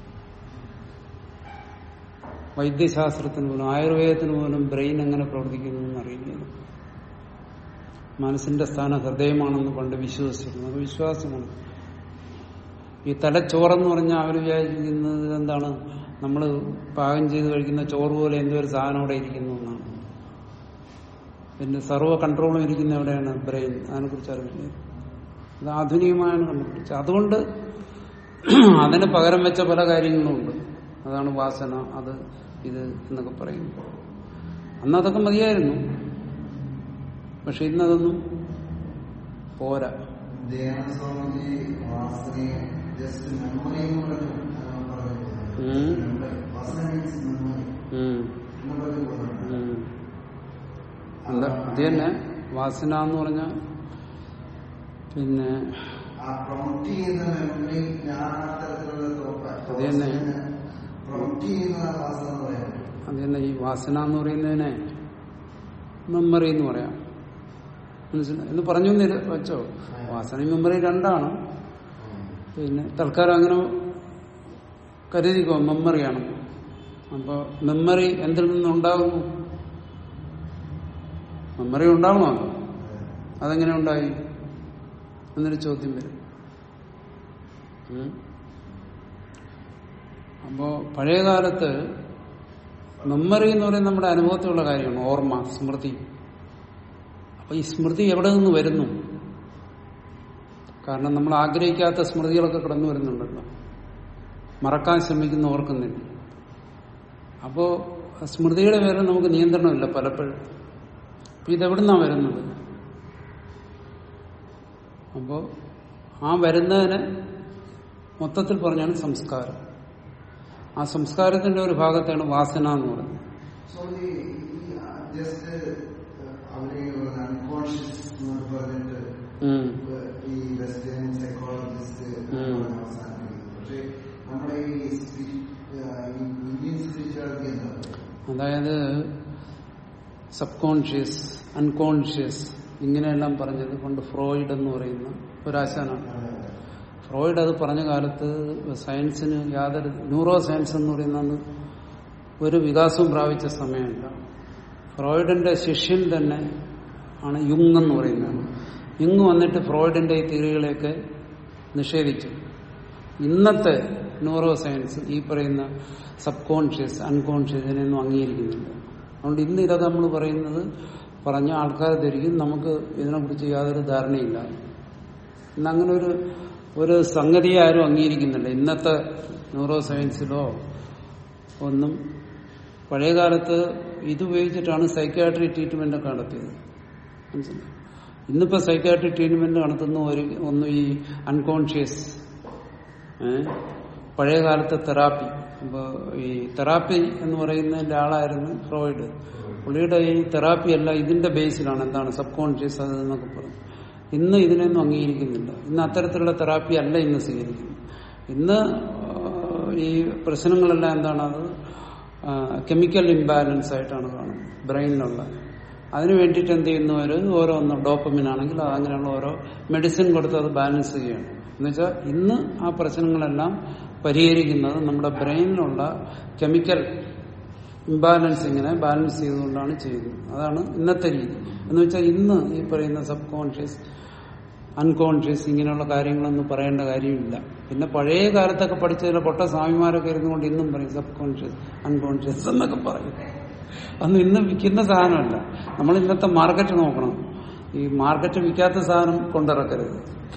വൈദ്യശാസ്ത്രത്തിന് പോലും ആയുർവേദത്തിന് പോലും ബ്രെയിൻ എങ്ങനെ പ്രവർത്തിക്കുന്നു എന്ന് അറിയില്ല മനസ്സിന്റെ സ്ഥാനം ഹൃദയമാണെന്ന് പണ്ട് വിശ്വസിച്ചിരുന്നു അത് വിശ്വാസമാണ് ഈ തലച്ചോറെന്ന് പറഞ്ഞാൽ അവർ വിചാരിക്കുന്നത് എന്താണ് നമ്മൾ പാകം ചെയ്ത് കഴിക്കുന്ന ചോറ് പോലെ എന്തോ ഒരു സാധനം അവിടെ ഇരിക്കുന്നു എന്നാണ് പിന്നെ സർവ്വ കൺട്രോളും ഇരിക്കുന്ന എവിടെയാണ് ബ്രെയിൻ അതിനെക്കുറിച്ച് അറിവില്ല അത് ആധുനികമായാണ് കണ്ടുപിടിച്ചത് അതുകൊണ്ട് അതിന് പകരം വെച്ച പല കാര്യങ്ങളും ഉണ്ട് അതാണ് വാസന അത് ഇത് എന്നൊക്കെ പറയുന്നത് അന്ന് അതൊക്കെ മതിയായിരുന്നു പക്ഷെ ഇന്നതൊന്നും പോരാ ദയാനന്ദ സ്വാമിജി വാസനയെ ജസ്റ്റ് മെമ്മറിയും കൂടെ ഉം. വാസന മീൻസ് മെമ്മറി ഉം. എന്നൊക്കെ പറയുന്നത് ഉം. എന്താ അത് തന്നെ വാസന എന്ന് പറഞ്ഞാൽ പിന്നെ ആ പ്രൊമോട്ട് ചെയ്യുന്ന മെമ്മറി ഞാൻ ആ തരത്തിലുള്ള അത് തന്നെ. പ്രൊമോട്ട് ചെയ്യുന്ന വാസന എന്ന് പറയാം അത് തന്നെ ഈ വാസന എന്ന് പറയുന്നതിനെ മെമ്മറി എന്ന് പറയാം മനസ്സിലായി എന്ന് പറഞ്ഞു എന്നില്ല വെച്ചോ വാസനയും മെമ്മറി രണ്ടാണ് പിന്നെ തൽക്കാലം അങ്ങനെ കരുതിക്കോ മെമ്മറിയാണ് അപ്പൊ മെമ്മറി എന്തിൽ നിന്നുണ്ടാകുന്നു മെമ്മറി ഉണ്ടാവണമല്ലോ അതെങ്ങനെ ഉണ്ടായി എന്നൊരു ചോദ്യം വരും ഉം. അപ്പോ പഴയ കാലത്ത് മെമ്മറി എന്ന് പറയുന്നത് നമ്മുടെ അനുഭവത്തിലുള്ള കാര്യമാണ് ഓർമ്മ സ്മൃതി അപ്പൊ ഈ സ്മൃതി എവിടെ നിന്ന് വരുന്നു കാരണം നമ്മൾ ആഗ്രഹിക്കാത്ത സ്മൃതികളൊക്കെ കടന്നു വരുന്നുണ്ടല്ലോ മറക്കാൻ ശ്രമിക്കുന്ന ഓർക്കുന്നില്ല അപ്പോ സ്മൃതിയുടെ പേരിൽ നമുക്ക് നിയന്ത്രണമില്ല പലപ്പോഴും അപ്പൊ ഇതെവിടുന്നാ വരുന്നത് അപ്പോ ആ വരുന്നതിന് മൊത്തത്തിൽ പറഞ്ഞാണ് സംസ്കാരം ആ സംസ്കാരത്തിന്റെ ഒരു ഭാഗത്താണ് വാസന എന്ന് പറയുന്നത് സ്വാമി ജസ്റ്റ് അവരെ അൺകോൺഷ്യസ് എന്ന് പറഞ്ഞിട്ട് ഉം. ഈ വെസ്റ്റേൺ സൈക്കോളജിസ്റ്റ് ഉം. അവസാനിപ്പിക്കുന്നു പക്ഷെ നമ്മുടെ ഈ സ്പിരി- ആ, ഈ ഇന്ത്യൻ സ്പിരിച്വാലിറ്റി എന്താ അതായത് സബ് കോൺഷ്യസ് അൺകോൺഷ്യസ് ഇങ്ങനെയെല്ലാം പറഞ്ഞത് കൊണ്ട് ഫ്രോയിഡ് എന്ന് പറയുന്ന ഒരാശാനാണ് ഫ്രോയിഡ് അത് പറഞ്ഞ കാലത്ത് സയൻസിന് യാതൊരു ന്യൂറോ സയൻസ് എന്ന് പറയുന്നത് ഒരു വികാസവും പ്രാപിച്ച സമയമല്ല ഫ്രോയിഡിന്റെ ശിഷ്യൻ തന്നെ ആണ് യുങ് എന്ന് പറയുന്നത് യുങ് വന്നിട്ട് ഫ്രോയിഡിന്റെ ഈ തിയറികളെയൊക്കെ നിഷേധിച്ചു ഇന്നത്തെ ന്യൂറോ സയൻസ് ഈ പറയുന്ന സബ് കോൺഷ്യസ് അൺകോൺഷ്യസ് ഇതിനെയൊന്നും അംഗീകരിക്കുന്നില്ല അതുകൊണ്ട് ഇന്ന് ഇതൊക്കെ നമ്മൾ പറയുന്നത് പറഞ്ഞ ആൾക്കാർ ധരിക്കും നമുക്ക് ഇതിനെക്കുറിച്ച് യാതൊരു ധാരണയില്ല ഇന്ന് അങ്ങനെ ഒരു ഒരു സംഗതിയെ ആരും അംഗീകരിക്കുന്നില്ല ഇന്നത്തെ ന്യൂറോ സയൻസിലോ ഒന്നും പഴയ കാലത്ത് ഇത് ഉപയോഗിച്ചിട്ടാണ് സൈക്കാട്രി ട്രീറ്റ്മെന്റ് ഒക്കെ നടത്തിയത് മനസ്സിലായി ഇന്നിപ്പോ സൈക്കാട്രി ട്രീറ്റ്മെന്റ് നടത്തുന്ന ഒരു ഒന്നും ഈ അൺകോൺഷ്യസ് പഴയ കാലത്തെ തെറാപ്പി അപ്പൊ ഈ തെറാപ്പി എന്ന് പറയുന്നതിന്റെ ആളായിരുന്നു ഫ്രോയിഡ് പുള്ളിയുടെ ഈ തെറാപ്പി അല്ല ഇതിന്റെ ബേസിലാണ് എന്താണ് സബ് കോൺഷ്യസ് അത് എന്നൊക്കെ പറയും ഇന്ന് ഇതിനൊന്നും അംഗീകരിക്കുന്നില്ല ഇന്ന് അത്തരത്തിലുള്ള തെറാപ്പി അല്ല ഇന്ന് സ്വീകരിക്കുന്നത് ഇന്ന് ആ, ഈ പ്രശ്നങ്ങളെല്ലാം എന്താണ് അത് കെമിക്കൽ ഇംബാലൻസ് ആയിട്ടാണ് കാണുന്നത് ബ്രെയിനിലുള്ള അതിന് വേണ്ടിയിട്ട് എന്ത് ചെയ്യുന്നവർ ഓരോന്ന് ഡോപ്പമിൻ ആണെങ്കിൽ അത് അങ്ങനെയുള്ള ഓരോ മെഡിസിൻ കൊടുത്ത് അത് ബാലൻസ് ചെയ്യുകയാണ് എന്നുവെച്ചാൽ ഇന്ന് ആ പ്രശ്നങ്ങളെല്ലാം പരിഹരിക്കുന്നത് നമ്മുടെ ബ്രെയിനിലുള്ള കെമിക്കൽ ഇംബാലൻസിങ്ങിനെ ബാലൻസ് ചെയ്തുകൊണ്ടാണ് ചെയ്യുന്നത് അതാണ് ഇന്നത്തെ രീതി എന്ന് വെച്ചാൽ ഇന്ന് ഈ പറയുന്ന സബ് കോൺഷ്യസ് അൺകോൺഷ്യസ് ഇങ്ങനെയുള്ള കാര്യങ്ങളൊന്നും പറയേണ്ട കാര്യമില്ല പിന്നെ പഴയ കാലത്തൊക്കെ പഠിച്ച ചില പൊട്ട സ്വാമിമാരൊക്കെ ഇരുന്നുകൊണ്ട് ഇന്നും പറയും സബ് കോൺഷ്യസ് അൺകോൺഷ്യസ് എന്നൊക്കെ പറയും അന്ന് ഇന്ന് വിൽക്കുന്ന സാധനമല്ല നമ്മൾ ഇന്നത്തെ മാർക്കറ്റ് നോക്കണം ഈ മാർക്കറ്റ് വിൽക്കാത്ത സാധനം കൊണ്ടിറക്കരുത്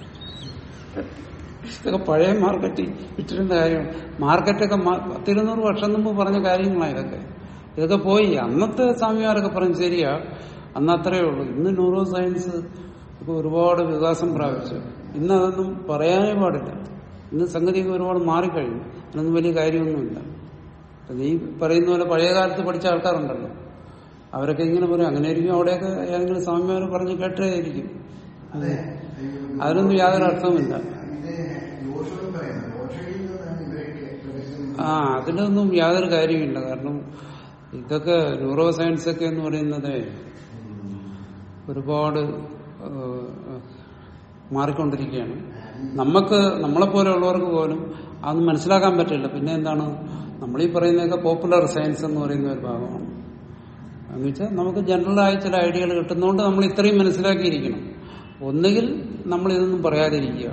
ഇതൊക്കെ പഴയ മാർക്കറ്റിൽ വിറ്റിരുന്ന കാര്യം മാർക്കറ്റൊക്കെ മ- പത്തിരുന്നൂറ് വർഷം മുമ്പ് പറഞ്ഞ കാര്യങ്ങളാണ് ഇതൊക്കെ ഇതൊക്കെ പോയി അന്നത്തെ സ്വാമിമാരൊക്കെ പറഞ്ഞു ശരിയാ അന്ന് അത്രയേ ഉള്ളൂ ഇന്ന് ന്യൂറോ സയൻസ് ഒക്കെ ഒരുപാട് വികാസം പ്രാപിച്ചു ഇന്ന് അതൊന്നും പറയാനേ പാടില്ല ഇന്ന് സംഗതിയൊക്കെ ഒരുപാട് മാറിക്കഴിഞ്ഞു അതിനൊന്നും വലിയ കാര്യമൊന്നുമില്ല അപ്പൊ നീ പറയുന്ന പോലെ പഴയ കാലത്ത് പഠിച്ച ആൾക്കാരുണ്ടല്ലോ അവരൊക്കെ ഇങ്ങനെ പറയും അങ്ങനെ ആയിരിക്കും അവിടെയൊക്കെ ഏതെങ്കിലും സ്വാമിമാർ പറഞ്ഞ് കേട്ടേയിരിക്കും അതെ അതിനൊന്നും യാതൊരു അർത്ഥവുമില്ല ഇത് യോശുവും പറയുന്നത് യോശയിൽ നിന്നാണ് ഇവരൊക്കെ പ്രവേശനം ആ അതിലൊന്നും യാതൊരു കാര്യമില്ല കാരണം ഇതൊക്കെ ന്യൂറോ സയൻസ് ഒക്കെ എന്ന് പറയുന്നത് ഒരുപാട് ഏഹ്, മാറിക്കൊണ്ടിരിക്കുകയാണ് നമുക്ക് നമ്മളെപ്പോലെയുള്ളവർക്ക് പോലും അതൊന്നും മനസ്സിലാക്കാൻ പറ്റില്ല പിന്നെ എന്താണ് നമ്മളീ പറയുന്നതൊക്കെ പോപ്പുലർ സയൻസ് എന്ന് പറയുന്ന ഒരു ഭാഗമാണ് എന്ന് വെച്ചാൽ നമുക്ക് ജനറലായ ചില ഐഡിയകൾ കിട്ടുന്നതുകൊണ്ട് നമ്മൾ ഇത്രയും മനസ്സിലാക്കിയിരിക്കണം ഒന്നുകിൽ നമ്മൾ ഇതൊന്നും പറയാതിരിക്കുക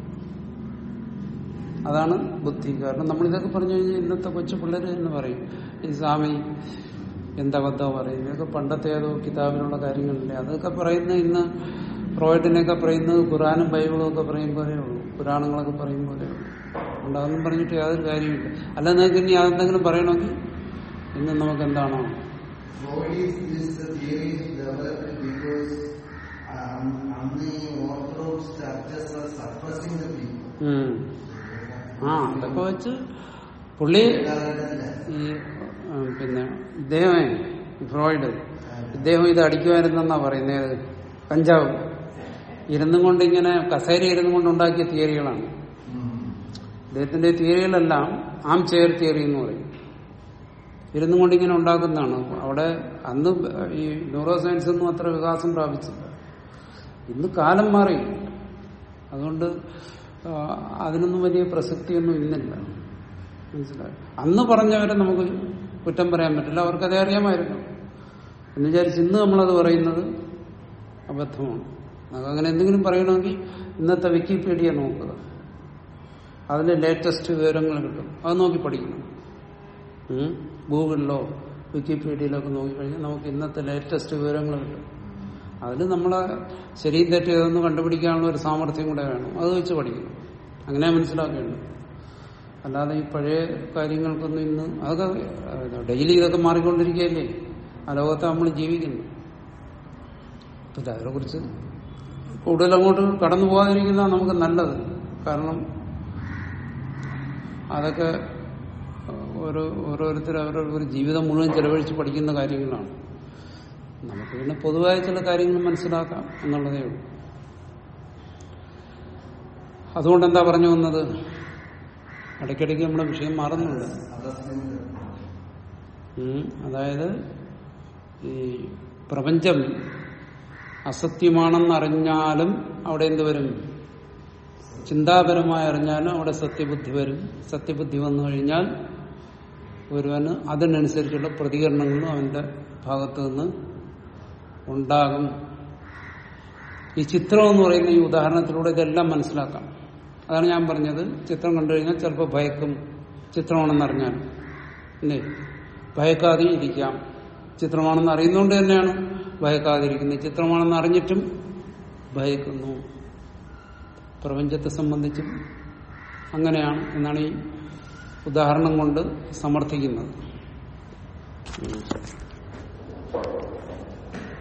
അതാണ് ബുദ്ധി കാരണം നമ്മൾ ഇതൊക്കെ പറഞ്ഞു കഴിഞ്ഞാൽ ഇന്നത്തെ കൊച്ചു പിള്ളേർ എന്ന് പറയും ഈ സ്വാമി എന്തബദ്ധം പറയും ഇതൊക്കെ പണ്ടത്തെ ഏതോ കിതാബിലുള്ള കാര്യങ്ങളില്ലേ അതൊക്കെ പറയുന്ന ഇന്ന് ഫ്രോയിഡിനെയൊക്കെ പറയുന്നത് ഖുറാനും ബൈബിളും ഒക്കെ പറയും പോലെ ഉള്ളൂ പുരാണങ്ങളൊക്കെ പറയും പോലെ ഉള്ളൂ അതുകൊണ്ട് അതൊന്നും പറഞ്ഞിട്ട് യാതൊരു കാര്യമില്ല അല്ല നിങ്ങൾക്ക് ഇനി അതെന്തെങ്കിലും പറയണമെങ്കിൽ ഇന്ന് നമുക്ക് എന്താണോ Freud is, is the theory is developed because um, the Orthodox churches are suppressing the people. ഉം. ആ അതൊക്കെ വെച്ച് പുള്ളി ഇതല്ല. ഈ ഉം, പിന്നെ ഇദ്ദേഹമേ ഈ ഫ്രോയിഡ് ഇദ്ദേഹം ഇത് അടിക്കുമായിരുന്നെന്നാ പറയുന്നത് കഞ്ചാവ് ഇരുന്നും കൊണ്ട് ഇങ്ങനെ കസേര ഇരുന്നും കൊണ്ട് ഉണ്ടാക്കിയ തിയറികളാണ് ഉം. ഇദ്ദേഹത്തിന്റെ തിയറികളെല്ലാം ആം ചെയർ തിയറി എന്ന് പറയും ഇരുന്നും കൊണ്ട് ഇങ്ങനെ ഉണ്ടാക്കുന്നതാണ് അവിടെ അന്ന് ഈ ന്യൂറോ സയൻസ് ഒന്നും അത്ര വികാസം പ്രാപിച്ചില്ല ഇന്ന് കാലം മാറി അതുകൊണ്ട് ആ, അതിനൊന്നും വലിയ പ്രസക്തിയൊന്നും ഇന്നില്ല മനസ്സിലായി അന്ന് പറഞ്ഞവരെ നമുക്ക് കുറ്റം പറയാൻ പറ്റില്ല അവർക്കതേ അറിയാമായിരുന്നു എന്ന് വിചാരിച്ച് ഇന്ന് നമ്മളത് പറയുന്നത് അബദ്ധമാണ് നമുക്ക് അങ്ങനെ എന്തെങ്കിലും പറയണമെങ്കിൽ ഇന്നത്തെ വിക്കിപീഡിയ നോക്കുക അതിൽ ലേറ്റസ്റ്റ് വിവരങ്ങൾ കിട്ടും അത് നോക്കി പഠിക്കണം ഉം. ഗൂഗിളിലോ വിക്കിപീഡിയയിലോ ഒക്കെ നോക്കിക്കഴിഞ്ഞാൽ നമുക്ക് ഇന്നത്തെ ലേറ്റസ്റ്റ് വിവരങ്ങൾ കിട്ടും അതിന് നമ്മളെ ശരിയും തെറ്റും ഏതെന്ന് കണ്ടുപിടിക്കാനുള്ള ഒരു സാമർഥ്യം കൂടെ വേണം അത് വെച്ച് പഠിക്കണം അങ്ങനെ മനസ്സിലാക്കേണ്ടത് അല്ലാതെ ഈ പഴയ കാര്യങ്ങൾക്കൊന്നും ഇന്ന് അതൊക്കെ ഡെയിലി ഇതൊക്കെ മാറിക്കൊണ്ടിരിക്കുകയല്ലേ ആ ലോകത്ത് നമ്മൾ ജീവിക്കുന്നു പിന്നെ അതിനെ കുറിച്ച് കൂടുതൽ അങ്ങോട്ട് കടന്നു പോകാതിരിക്കുന്നതാണ് നമുക്ക് നല്ലത് കാരണം അതൊക്കെ ഓരോ ഓരോരുത്തർ അവരവർ ജീവിതം മുഴുവൻ ചെലവഴിച്ച് പഠിക്കുന്ന കാര്യങ്ങളാണ് നമുക്ക് പിന്നെ പൊതുവായ ചില കാര്യങ്ങൾ മനസ്സിലാക്കാം എന്നുള്ളതേ ഉള്ളൂ അതുകൊണ്ട് എന്താ പറഞ്ഞു വന്നത് ഇടയ്ക്കിടയ്ക്ക് നമ്മുടെ വിഷയം മാറുന്നുണ്ട് അഗസ്ത്യന്റെ ഉം. അതായത് ഈ പ്രപഞ്ചം അസത്യമാണെന്നറിഞ്ഞാലും അവിടെ എന്ത് വരും ചിന്താപരമായി അറിഞ്ഞാലും അവിടെ സത്യബുദ്ധി വരും സത്യബുദ്ധി വന്നു കഴിഞ്ഞാൽ ഒരുവന് അതിനനുസരിച്ചുള്ള പ്രതികരണങ്ങളും അവന്റെ ഭാഗത്തു നിന്ന് ഉണ്ടാകും ഈ ചിത്രം എന്ന് പറയുന്ന ഈ ഉദാഹരണത്തിലൂടെ ഇതെല്ലാം മനസ്സിലാക്കാം അതാണ് ഞാൻ പറഞ്ഞത് ചിത്രം കണ്ടു കഴിഞ്ഞാൽ ചിലപ്പോൾ ഭയക്കും ചിത്രമാണെന്നറിഞ്ഞാൽ അല്ലേ ഭയക്കാതെ ഇരിക്കാം ചിത്രമാണെന്ന് അറിയുന്നതുകൊണ്ട് തന്നെയാണ് ഭയക്കാതിരിക്കുന്നത് ചിത്രമാണെന്ന് അറിഞ്ഞിട്ടും ഭയക്കുന്നു പ്രപഞ്ചത്തെ സംബന്ധിച്ചും അങ്ങനെയാണ് എന്നാണ് ഈ ഉദാഹരണം കൊണ്ട് സമർത്ഥിക്കുന്നത് ഉം.